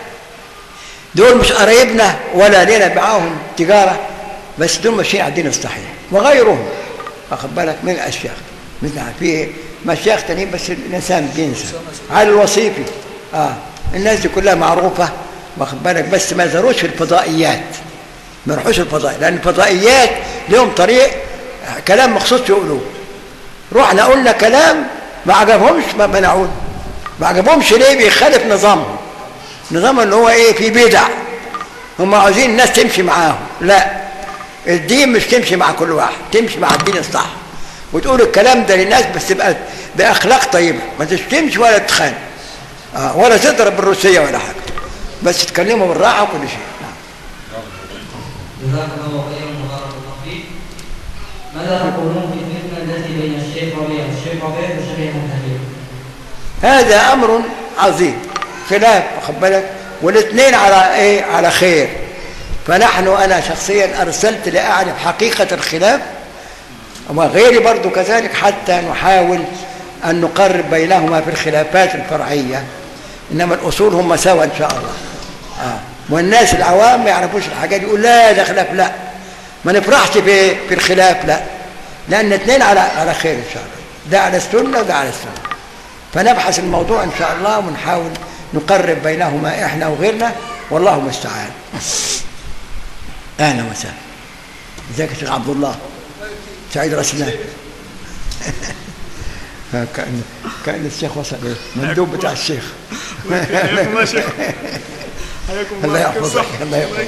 دول مش قرايبنا ولا لنا معاهم تجاره بس دول ماشيين على الدين الصحيح وغيرهم واخد بالك من الاشياخ مثل في مشايخ تانيين بس الانسان بينسى على الوصيفي اه الناس دي كلها معروفه واخد بالك بس ما زاروش في الفضائيات ما يروحوش الفضائي لان الفضائيات لهم طريق كلام مخصوص يقولوه رحنا قلنا كلام ما عجبهمش ما منعونا ما عجبهمش ليه بيخالف نظامهم نظام اللي هو ايه في بدع هم عاوزين الناس تمشي معاهم لا الدين مش تمشي مع كل واحد تمشي مع الدين الصح وتقول الكلام ده للناس بس تبقى باخلاق طيبه ما تشتمش ولا تتخانق آه ولا تضرب بالروسيه ولا حاجه بس تكلموا بالراحه وكل شيء نعم. جزاك الله خيرا وبارك الله فيك ماذا تقولون في الفتنة التي بين الشيخ ربيع والشيخ ربيع وشيخ مهدي؟ هذا امر عظيم خلاف واخد بالك والاثنين على ايه على خير فنحن انا شخصيا ارسلت لاعرف حقيقه الخلاف وغيري برضو كذلك حتى نحاول ان نقرب بينهما في الخلافات الفرعيه انما الاصول هم سوا ان شاء الله آه. والناس العوام ما يعرفوش الحاجات دي يقول لا ده خلاف لا ما نفرحش في في الخلاف لا لان اثنين على على خير ان شاء الله ده على السنه وده على السنه فنبحث الموضوع ان شاء الله ونحاول نقرب بينهما احنا وغيرنا والله المستعان اهلا وسهلا ازيك يا شيخ عبد الله سعيد رسلان كان كان الشيخ وصل ايه مندوب بتاع الشيخ حياكم الله شيخ حياكم الله الله يعطيك يحفظك الصحة. الله يحفظك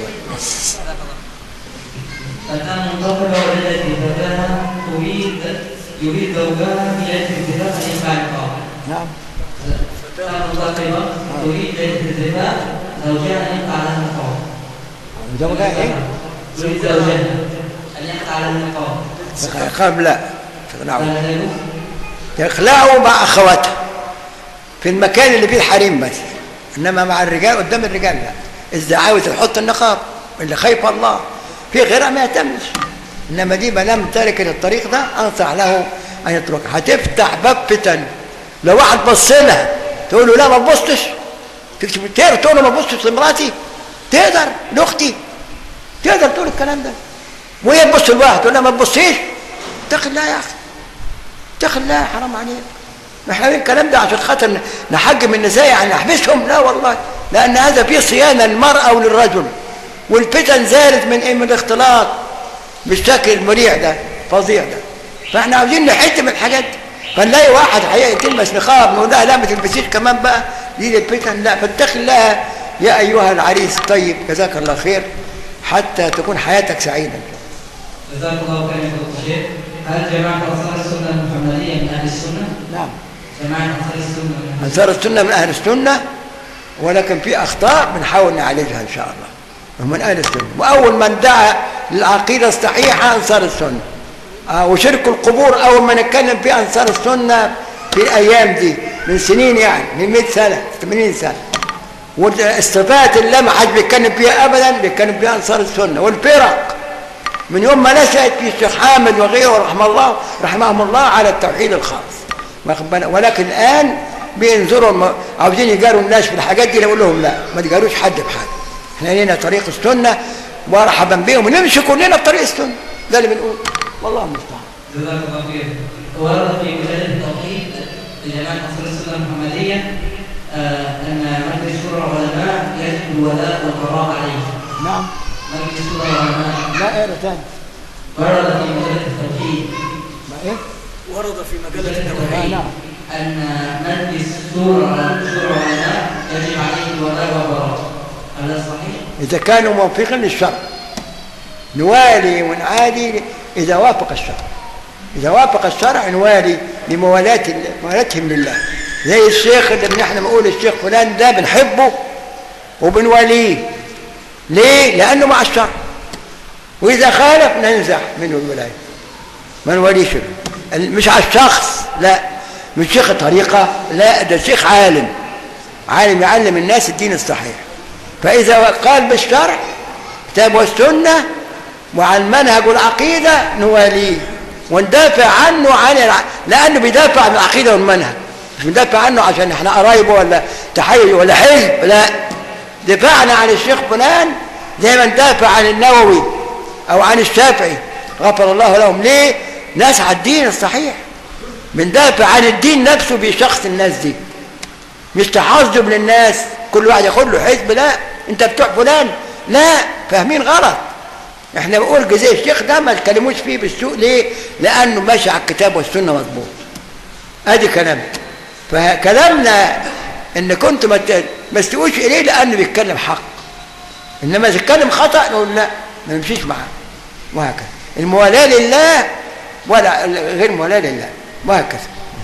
الآن منتظرة والتي فتاها تريد يريد زوجها في ليلة الزفاف أن يفعل القاعدة. نعم الآن منتظرة تريد ليلة الزفاف زوجها أن يقع لها القاعدة. زوجها ايه؟ تريد زوجها أن يقع لها القاعدة. قال لا تقنعوا فهل يجوز؟ يخلعوا مع اخواتها في المكان اللي فيه الحريم بس انما مع الرجال قدام الرجال لا اذا عاوز تحط النقاب اللي خايف الله في غيرها ما يهتمش انما دي ما دام تارك الطريق ده انصح له ان يتركها هتفتح باب فتن لو واحد بص لها تقول له لا ما تبصش تكتب تقدر تقول له ما تبصش لمراتي تقدر لاختي تقدر تقول الكلام ده وهي تبص لواحد تقول لها ما تبصيش اتق الله يا اخي اتق الله حرام عليك احنا عاملين الكلام ده عشان خاطر نحجم النساء يعني نحبسهم لا والله لان هذا فيه صيانه للمراه وللرجل والفتن زالت من ايه من الاختلاط بالشكل المريع ده فظيع ده فاحنا عاوزين نحد من الحاجات دي فنلاقي واحد حقيقة تلبس نقاب نقول لها لا ما تلبسيش كمان بقى دي للفتن لا فاتق الله يا ايها العريس طيب جزاك الله خير حتى تكون حياتك سعيده جزاك الله خيرا فضيلة الشيخ. هل جماعة أنصار السنة المحمدية من أهل السنة؟ نعم جماعة أنصار السنة من أهل أنصار السنة من أهل السنة ولكن في أخطاء بنحاول نعالجها إن شاء الله هم من أهل السنة وأول من دعا للعقيدة الصحيحة أنصار السنة آه وشرك القبور أول ما نتكلم في أنصار السنة في الأيام دي من سنين يعني من 100 سنة 80 سنة والصفات اللي ما حد بيتكلم فيها أبدا بيتكلم فيها أنصار السنة والفرق من يوم ما نشأت في الشيخ حامد وغيره رحمه الله رحمهم الله على التوحيد الخالص واخد بالك؟ ولكن الآن بينظروا الم... عاوزين يجاروا الناس في الحاجات دي نقول لهم لا ما تجاروش حد بحاجه احنا لينا طريق السنه مرحبا بهم ونمشي كلنا بطريق السنه ده اللي بنقول والله المستعان جزاك الله خير ورد في مجلة التوحيد لجماعة أنصار السنة المحمدية آه، أن مجلس شورى العلماء يجب الولاء والبراء عليه نعم مجلس شورى العلماء لا اقرا تاني ورد في مجلة التوحيد ما ايه ورد في مجلة آه التوحيد نعم أن مجلس شورى شورى العلماء يجب عليه الولاء والبراء هذا صحيح؟ اذا كانوا موافقين للشرع نوالي ونعادي اذا وافق الشرع اذا وافق الشرع نوالي لموالاة موالاتهم لله زي الشيخ اللي احنا بنقول الشيخ فلان ده بنحبه وبنواليه ليه لانه مع الشرع واذا خالف ننزع منه الولايه ما نوليش مش على الشخص لا مش شيخ طريقه لا ده شيخ عالم عالم يعلم الناس الدين الصحيح فاذا قال بالشرع كتاب والسنه وعن منهج العقيده نواليه وندافع عنه عن الع... لانه بيدافع عن العقيده والمنهج مش بندافع عنه عشان احنا قرايبه ولا تحيز ولا حزب لا دفاعنا عن الشيخ فلان زي ما ندافع عن النووي او عن الشافعي غفر الله لهم ليه ناس على الدين الصحيح بندافع عن الدين نفسه بشخص الناس دي مش تحظب للناس كل واحد ياخد له حزب لا انت بتوع فلان لا فاهمين غلط احنا بنقول جزاء الشيخ ده ما تكلموش فيه بالسوء ليه لانه ماشي على الكتاب والسنه مظبوط ادي كلام فكلامنا ان كنت ما ت- ما تسوقوش اليه لانه بيتكلم حق انما اذا اتكلم خطا نقول لا ما نمشيش معاه وهكذا الموالاه لله ولا غير موالاه لله وهكذا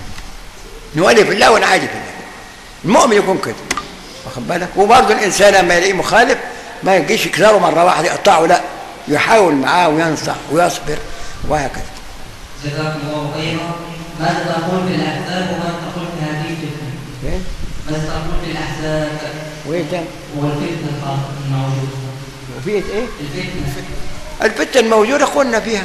نولي في الله ونعادي في الله المؤمن يكون كده واخد بالك وبرضه الانسان لما يلاقيه مخالف ما يجيش يكسره مره واحده يقطعه لا يحاول معاه وينصح ويصبر وهكذا جزاكم الله خيرا ماذا تقول في الأحزاب وماذا تقول في هذه الفتنة؟ إيه؟ ماذا تقول في الأحزاب وايه تاني والفتنة الخاصة الموجودة؟ وفيه ايه الفتنة الفتنه الموجوده قلنا فيها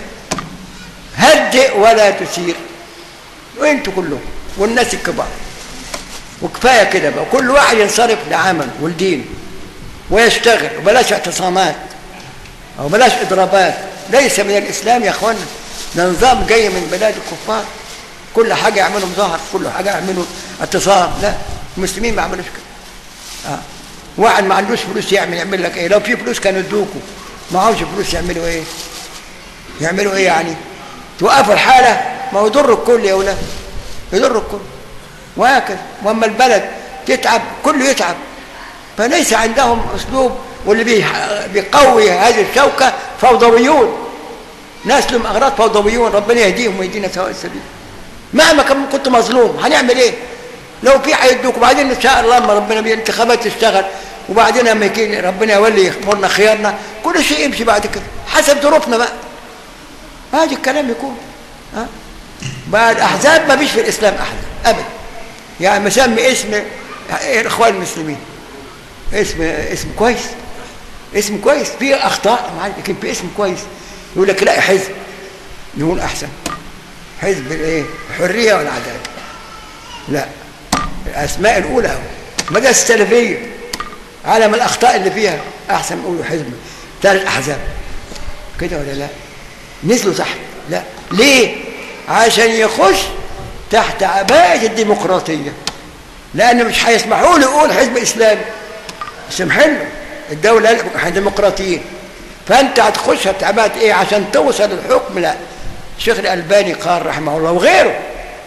هدئ ولا تثير وانتوا كلهم والناس الكبار وكفايه كده بقى كل واحد ينصرف لعمل ولدين ويشتغل وبلاش اعتصامات او بلاش اضرابات ليس من الاسلام يا اخوانا ده نظام جاي من بلاد الكفار كل حاجه يعملوا مظاهر كل حاجه يعملوا اعتصام لا المسلمين ما عملوش كده اه واحد ما عندوش فلوس يعمل يعمل لك ايه لو في فلوس كانوا ادوكوا ما عاوز فلوس يعملوا ايه يعملوا ايه يعني توقفوا الحاله ما هو يضر الكل يا اولاد يضر الكل وهكذا واما البلد تتعب كله يتعب فليس عندهم اسلوب واللي بيح- بيقوي هذه الشوكه فوضويون ناس لهم اغراض فوضويون ربنا يهديهم ويهدينا سواء السبيل مهما كان كنت مظلوم هنعمل ايه لو في هيدوك وبعدين ان شاء الله لما ربنا بالانتخابات تشتغل وبعدين لما يجي ربنا يولي امورنا خيارنا كل شيء يمشي بعد كده حسب ظروفنا بقى هذا الكلام يكون ها بعد احزاب ما فيش في الاسلام احزاب ابدا يعني مسمي اسم الاخوان المسلمين اسم اسم كويس اسم كويس فيه اخطاء معلش، لكن في اسم كويس يقول لك لا حزب نقول احسن حزب الايه الحريه والعداله لا الاسماء الاولى اهو مدى السلفيه علم الاخطاء اللي فيها احسن نقول حزب ثالث احزاب كده ولا لا نزلوا تحت لا ليه عشان يخش تحت عباءة الديمقراطية لأن مش هيسمحوا له يقول حزب إسلامي سمح له الدولة قال احنا ديمقراطيين فأنت هتخش تحت عباءة إيه عشان توصل للحكم لا الشيخ الألباني قال رحمه الله وغيره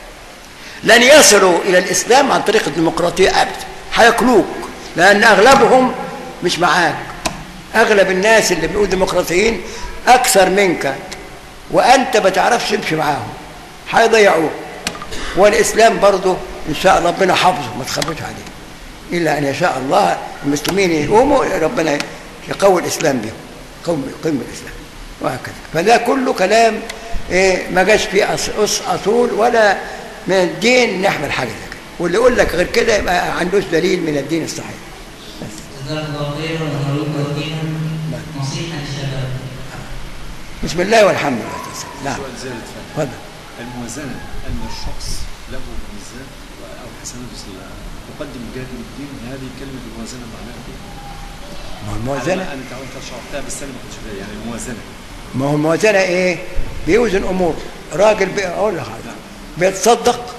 لن يصلوا إلى الإسلام عن طريق الديمقراطية أبدا هياكلوك لأن أغلبهم مش معاك أغلب الناس اللي بيقولوا ديمقراطيين أكثر منك وأنت ما تعرفش تمشي معاهم هيضيعوك والإسلام برضه إن شاء الله ربنا حافظه ما تخافوش عليه إلا أن يشاء الله المسلمين يقوموا ربنا يقوي الإسلام بهم يقوم يقيم الإسلام وهكذا فده كله كلام إيه ما جاش فيه أص- أص أصول ولا من الدين نحمل حاجة زي كده واللي يقول لك غير كده يبقى ما عندوش دليل من الدين الصحيح جزاك الله خيرا ونريد توجيها نصيحة للشباب بسم الله والحمد لله والسلام. نعم سؤال زائد فهم. اتفضل الموازنة أن الشخص له ميزان او حسنات تقدم جهاد الدين هذه كلمه الموازنه معناها ايه؟ ما هو الموازنة انا تعودت شرحتها بس انا ما كنتش فاهم يعني الموازنه ما هو الموازنة ايه بيوزن امور راجل بي... اقول لك حاجة بيتصدق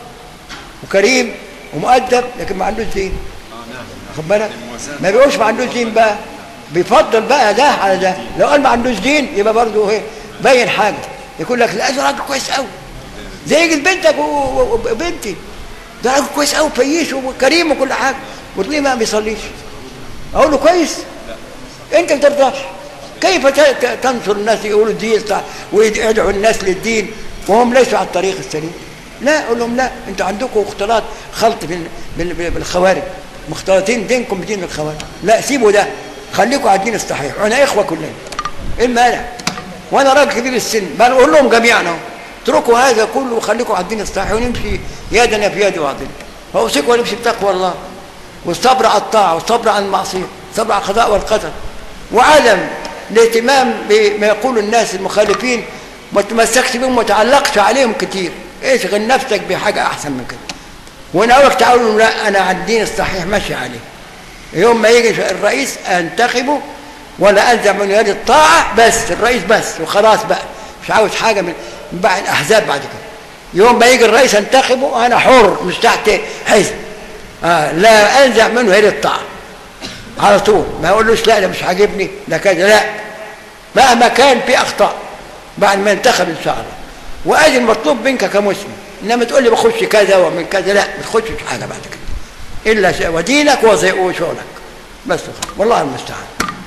وكريم ومؤدب لكن ما عندوش دين اه نعم خد بالك الموازنة. ما بيقولش ما عندوش دين بقى بيفضل بقى ده على ده لو قال ما عندوش دين يبقى برضه ايه باين حاجه يقول لك لا ده راجل كويس قوي زي يجي بنتك و- و- وبنتي ده راجل كويس قوي فيش وكريم وكل حاجه وتلاقيه ما بيصليش اقول له كويس انت ما ترضاش كيف ت- ت- تنصر الناس يقولوا الدين صح ويدعوا الناس للدين وهم ليسوا على الطريق السليم لا اقول لهم لا انتوا عندكم اختلاط خلط بال- بال- بالخوارج مختلطين دينكم بدين الخوارج لا سيبوا ده خليكم على الدين الصحيح وانا اخوه كلنا ايه المانع وانا راجل كبير السن بل اقول لهم جميعا اهو اتركوا هذا كله وخليكم على الدين الصحيح ونمشي يدنا في يد بعضنا فاوصيكم ونمشي بتقوى الله والصبر على الطاعه والصبر على المعصيه الصبر على القضاء والقدر وعدم الاهتمام بما يقول الناس المخالفين ما تمسكش بهم وما تعلقش عليهم كتير اشغل نفسك بحاجه احسن من كده وانا اقول لك تعالوا لا انا على الدين الصحيح ماشي عليه يوم ما يجي الرئيس انتخبه ولا انزع من يد الطاعه بس الرئيس بس وخلاص بقى مش عاوز حاجه من من بعد الاحزاب بعد كده يوم ما يجي الرئيس انتخبه انا حر مش تحت حزب آه لا انزع منه يد الطاعه على طول ما يقولوش لا ده مش عاجبني ده كذا لا مهما كان في اخطاء بعد ما ينتخب ان شاء الله وادي المطلوب منك كمسلم انما تقول لي بخش كذا ومن كذا لا ما تخشش حاجه بعد كده الا شيء ودينك وزي- وشغلك بس خلاص. والله المستعان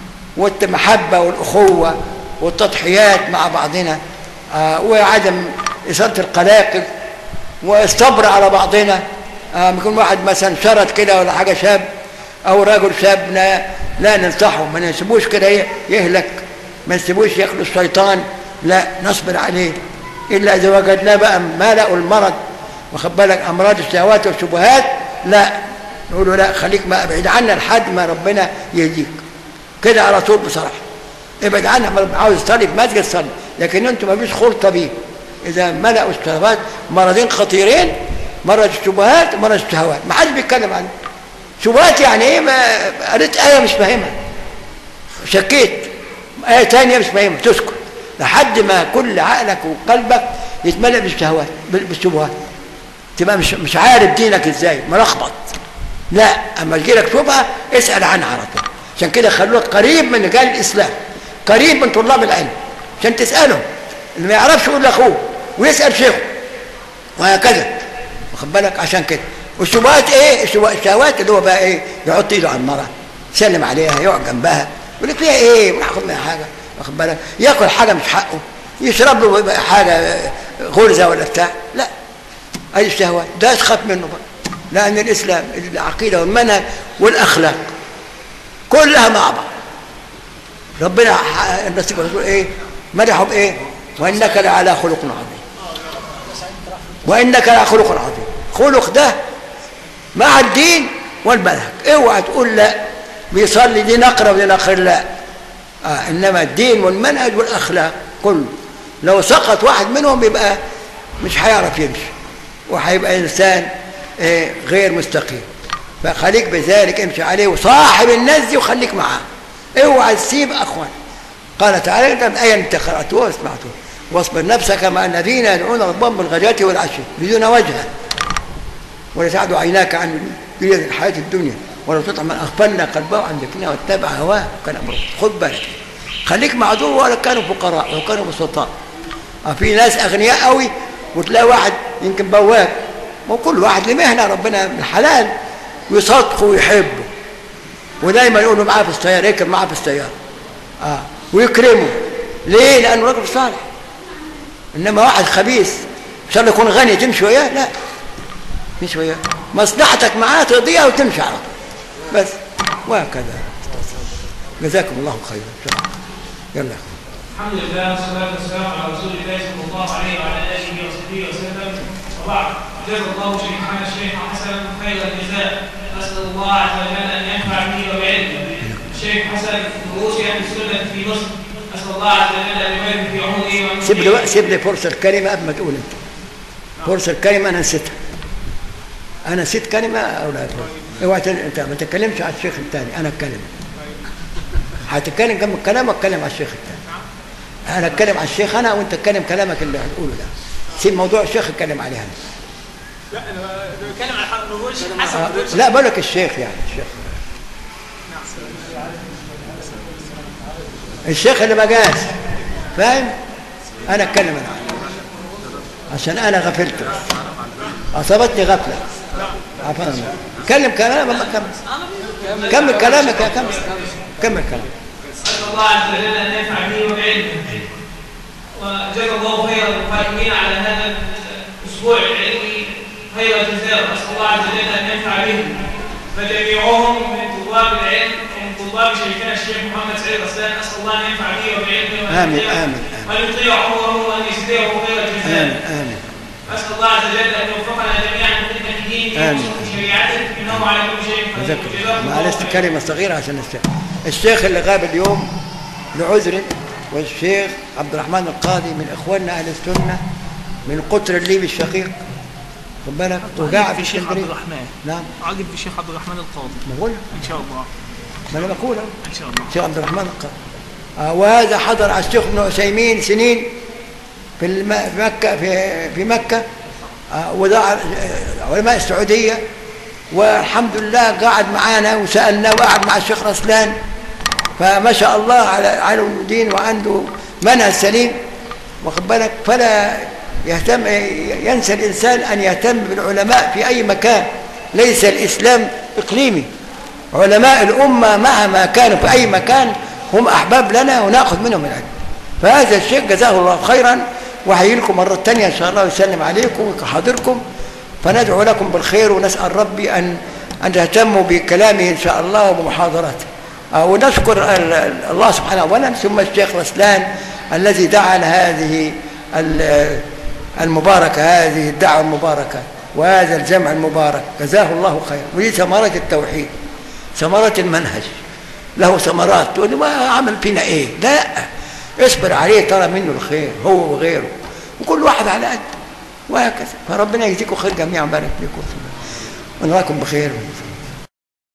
والمحبه والاخوه والتضحيات مع بعضنا آه وعدم اثاره القلاقل والصبر على بعضنا آه يكون واحد مثلا شرط كده ولا حاجه شاب او رجل شاب لا, لا ننصحه ما نسيبوش كده يه- يهلك ما نسيبوش ياكل الشيطان لا نصبر عليه الا اذا وجدناه بقى ملأ المرض واخد بالك امراض الشهوات والشبهات لا نقول له لا خليك ما ابعد عنا لحد ما ربنا يهديك كده على طول بصراحه ابعد عنها ما رب- عاوز تصلي في مسجد صلي لكن انتوا ما فيش خلطه بيه اذا ملأوا الشهوات مرضين خطيرين مرض الشبهات ومرض الشهوات ما حدش بيتكلم عنه شبهات يعني ايه ما قريت ايه مش فاهمها شكيت آية تانية مش فاهمها تسكت لحد ما كل عقلك وقلبك يتملأ بالشهوات بال- بالشبهات تبقى مش مش عارف دينك ازاي ملخبط لا اما تجي لك شبهه اسال عنها على طول عشان كده خلوك قريب من رجال الاسلام قريب من طلاب العلم عشان تسالهم اللي ما يعرفش يقول لاخوه ويسال شيخه وهكذا واخد بالك عشان كده والشبهات ايه الشبهات- الشهوات اللي هو بقى ايه يحط ايده على المراه يسلم عليها يقعد جنبها يقول لك فيها ايه وياخد منها حاجه واخد بالك ياكل حاجه مش حقه يشرب له بقى حاجه غرزه ولا بتاع لا هذه الشهوات ده تخاف منه بقى لان الاسلام العقيده والمنهج والاخلاق كلها مع بعض ربنا ح- الناس يقول ايه مدحوا بايه وانك لعلى خلق عظيم وانك لعلى خلق عظيم خلق ده مع الدين والمنهج اوعى تقول لا بيصلي دي نقره ودي نقره لا آه انما الدين والمنهج والاخلاق كله لو سقط واحد منهم يبقى مش هيعرف يمشي وهيبقى انسان آه غير مستقيم فخليك بذلك امشي عليه وصاحب الناس دي وخليك معاه اوعى تسيب اخوان قال تعالى انت الايه انت قراتوها وسمعتوها واصبر نفسك مع الذين يدعون ربهم بالغداة والعشي بدون وجهه ولا تعد عيناك عن دنيا الحياة الدنيا ولا تطع من أغفلنا قلبه عن ذكرنا واتبع هواه وكان أمره خد بالك خليك مع دول ولا كانوا فقراء ولا كانوا بسطاء آه، في ناس أغنياء قوي وتلاقي واحد يمكن بواب وكل واحد له مهنة ربنا من حلال ويصدقه ويحبه ودايما يقولوا معاه في السيارة يركب معاه في السيارة آه ويكرمه ليه؟ لأنه راجل صالح إنما واحد خبيث إن شاء الله يكون غني تمشي وياه لا مش وياه مصلحتك معاه ترضيها وتمشي على طول بس وهكذا جزاكم الله خيرا شكرا يلا يا أخوان. الحمد لله والصلاة والسلام على رسول الله صلى الله عليه وعلى آله وصحبه وسلم وبعد جزا الله شيخنا الشيخ حسن خير الجزاء أسأل الله عز وجل أن ينفع به وبعلمه الشيخ حسن من رؤوس أهل السنة في مصر أسأل الله عز وجل أن يبارك في عمره وأن سيب لي سيب لي فرصة الكلمة قبل ما تقول أنت فرصة الكلمة أنا نسيتها انا نسيت كلمه او لا اوعى تن- انت ما تتكلمش على الشيخ الثاني انا اتكلم هتتكلم جنب الكلام اتكلم على الشيخ الثاني انا اتكلم على الشيخ انا وانت اتكلم كلامك اللي هتقوله ده سيب موضوع الشيخ اتكلم عليه انا لا انا أنا بتكلم عن حق- ما بقولش حسن آه، ما بقولش لا بقول لك الشيخ يعني الشيخ الشيخ اللي ما جاش فاهم انا اتكلم انا عنه. عشان انا غفلت بس. اصابتني غفله عفوا الله. كلم كلام ما كمل كمل كلامك يا كمل كمل كلامك أسأل الله عز وجل أن ينفع به وبعلمه وجزا الله خير القائمين على هذا الأسبوع العلمي خير الجزاء وأسأل الله عز وجل أن ينفع بهم فجميعهم من طلاب العلم ومن طلاب شيخنا الشيخ محمد سعيد رسلان أسأل الله أن ينفع به وبعلمه وأن آمين، يطيع- آمين، وأن يطيع عمره وأن يجزيه خير امين الجزاء امين أسأل الله عز وجل أن يوفقنا جميعا لخدمة دينه آمين. ونصرة شريعته إنه على كل شيء جزاك قدير الله. جزاكم الله معلش خيرا. كلمة صغيرة عشان الشيخ الشيخ اللي غاب اليوم لعذر والشيخ عبد الرحمن القاضي من إخواننا أهل السنة من قطر الليبي الشقيق خد بالك وقاعد في في شيخ عبد اسكندرية الرحمن نعم عاقب في شيخ عبد الرحمن القاضي ما بقول ان شاء الله ما أنا بقول أهو. ان شاء الله الشيخ عبد الرحمن القاضي آه وهذا حضر على الشيخ ابن عثيمين سنين في الم... في مكة في في مكة آه وده ع- آه، علماء السعودية والحمد لله قاعد معانا وسألنا وقعد مع الشيخ رسلان فما شاء الله على على الدين وعنده منهج سليم واخد بالك فلا يهتم ينسى الإنسان أن يهتم بالعلماء في أي مكان ليس الإسلام إقليمي علماء الأمة مهما كانوا في أي مكان هم أحباب لنا ونأخذ منهم العلم فهذا الشيء جزاه الله خيرا وحيي لكم مرة تانية إن شاء الله ويسلم عليكم ويحاضركم فندعو لكم بالخير ونسأل ربي أن أن تهتموا بكلامه إن شاء الله وبمحاضراته آه، ونشكر ال- ال- الله سبحانه وتعالى ثم الشيخ رسلان الذي دعا لهذه ال- المباركة هذه الدعوة المباركة وهذا الجمع المبارك جزاه الله خير ودي ثمرة التوحيد ثمرة المنهج له ثمرات تقول لي ما عمل فينا ايه لا اصبر عليه ترى منه الخير هو وغيره وكل واحد على قد وهكذا فربنا يجزيكم خير جميعا بارك فيكم ونراكم بخير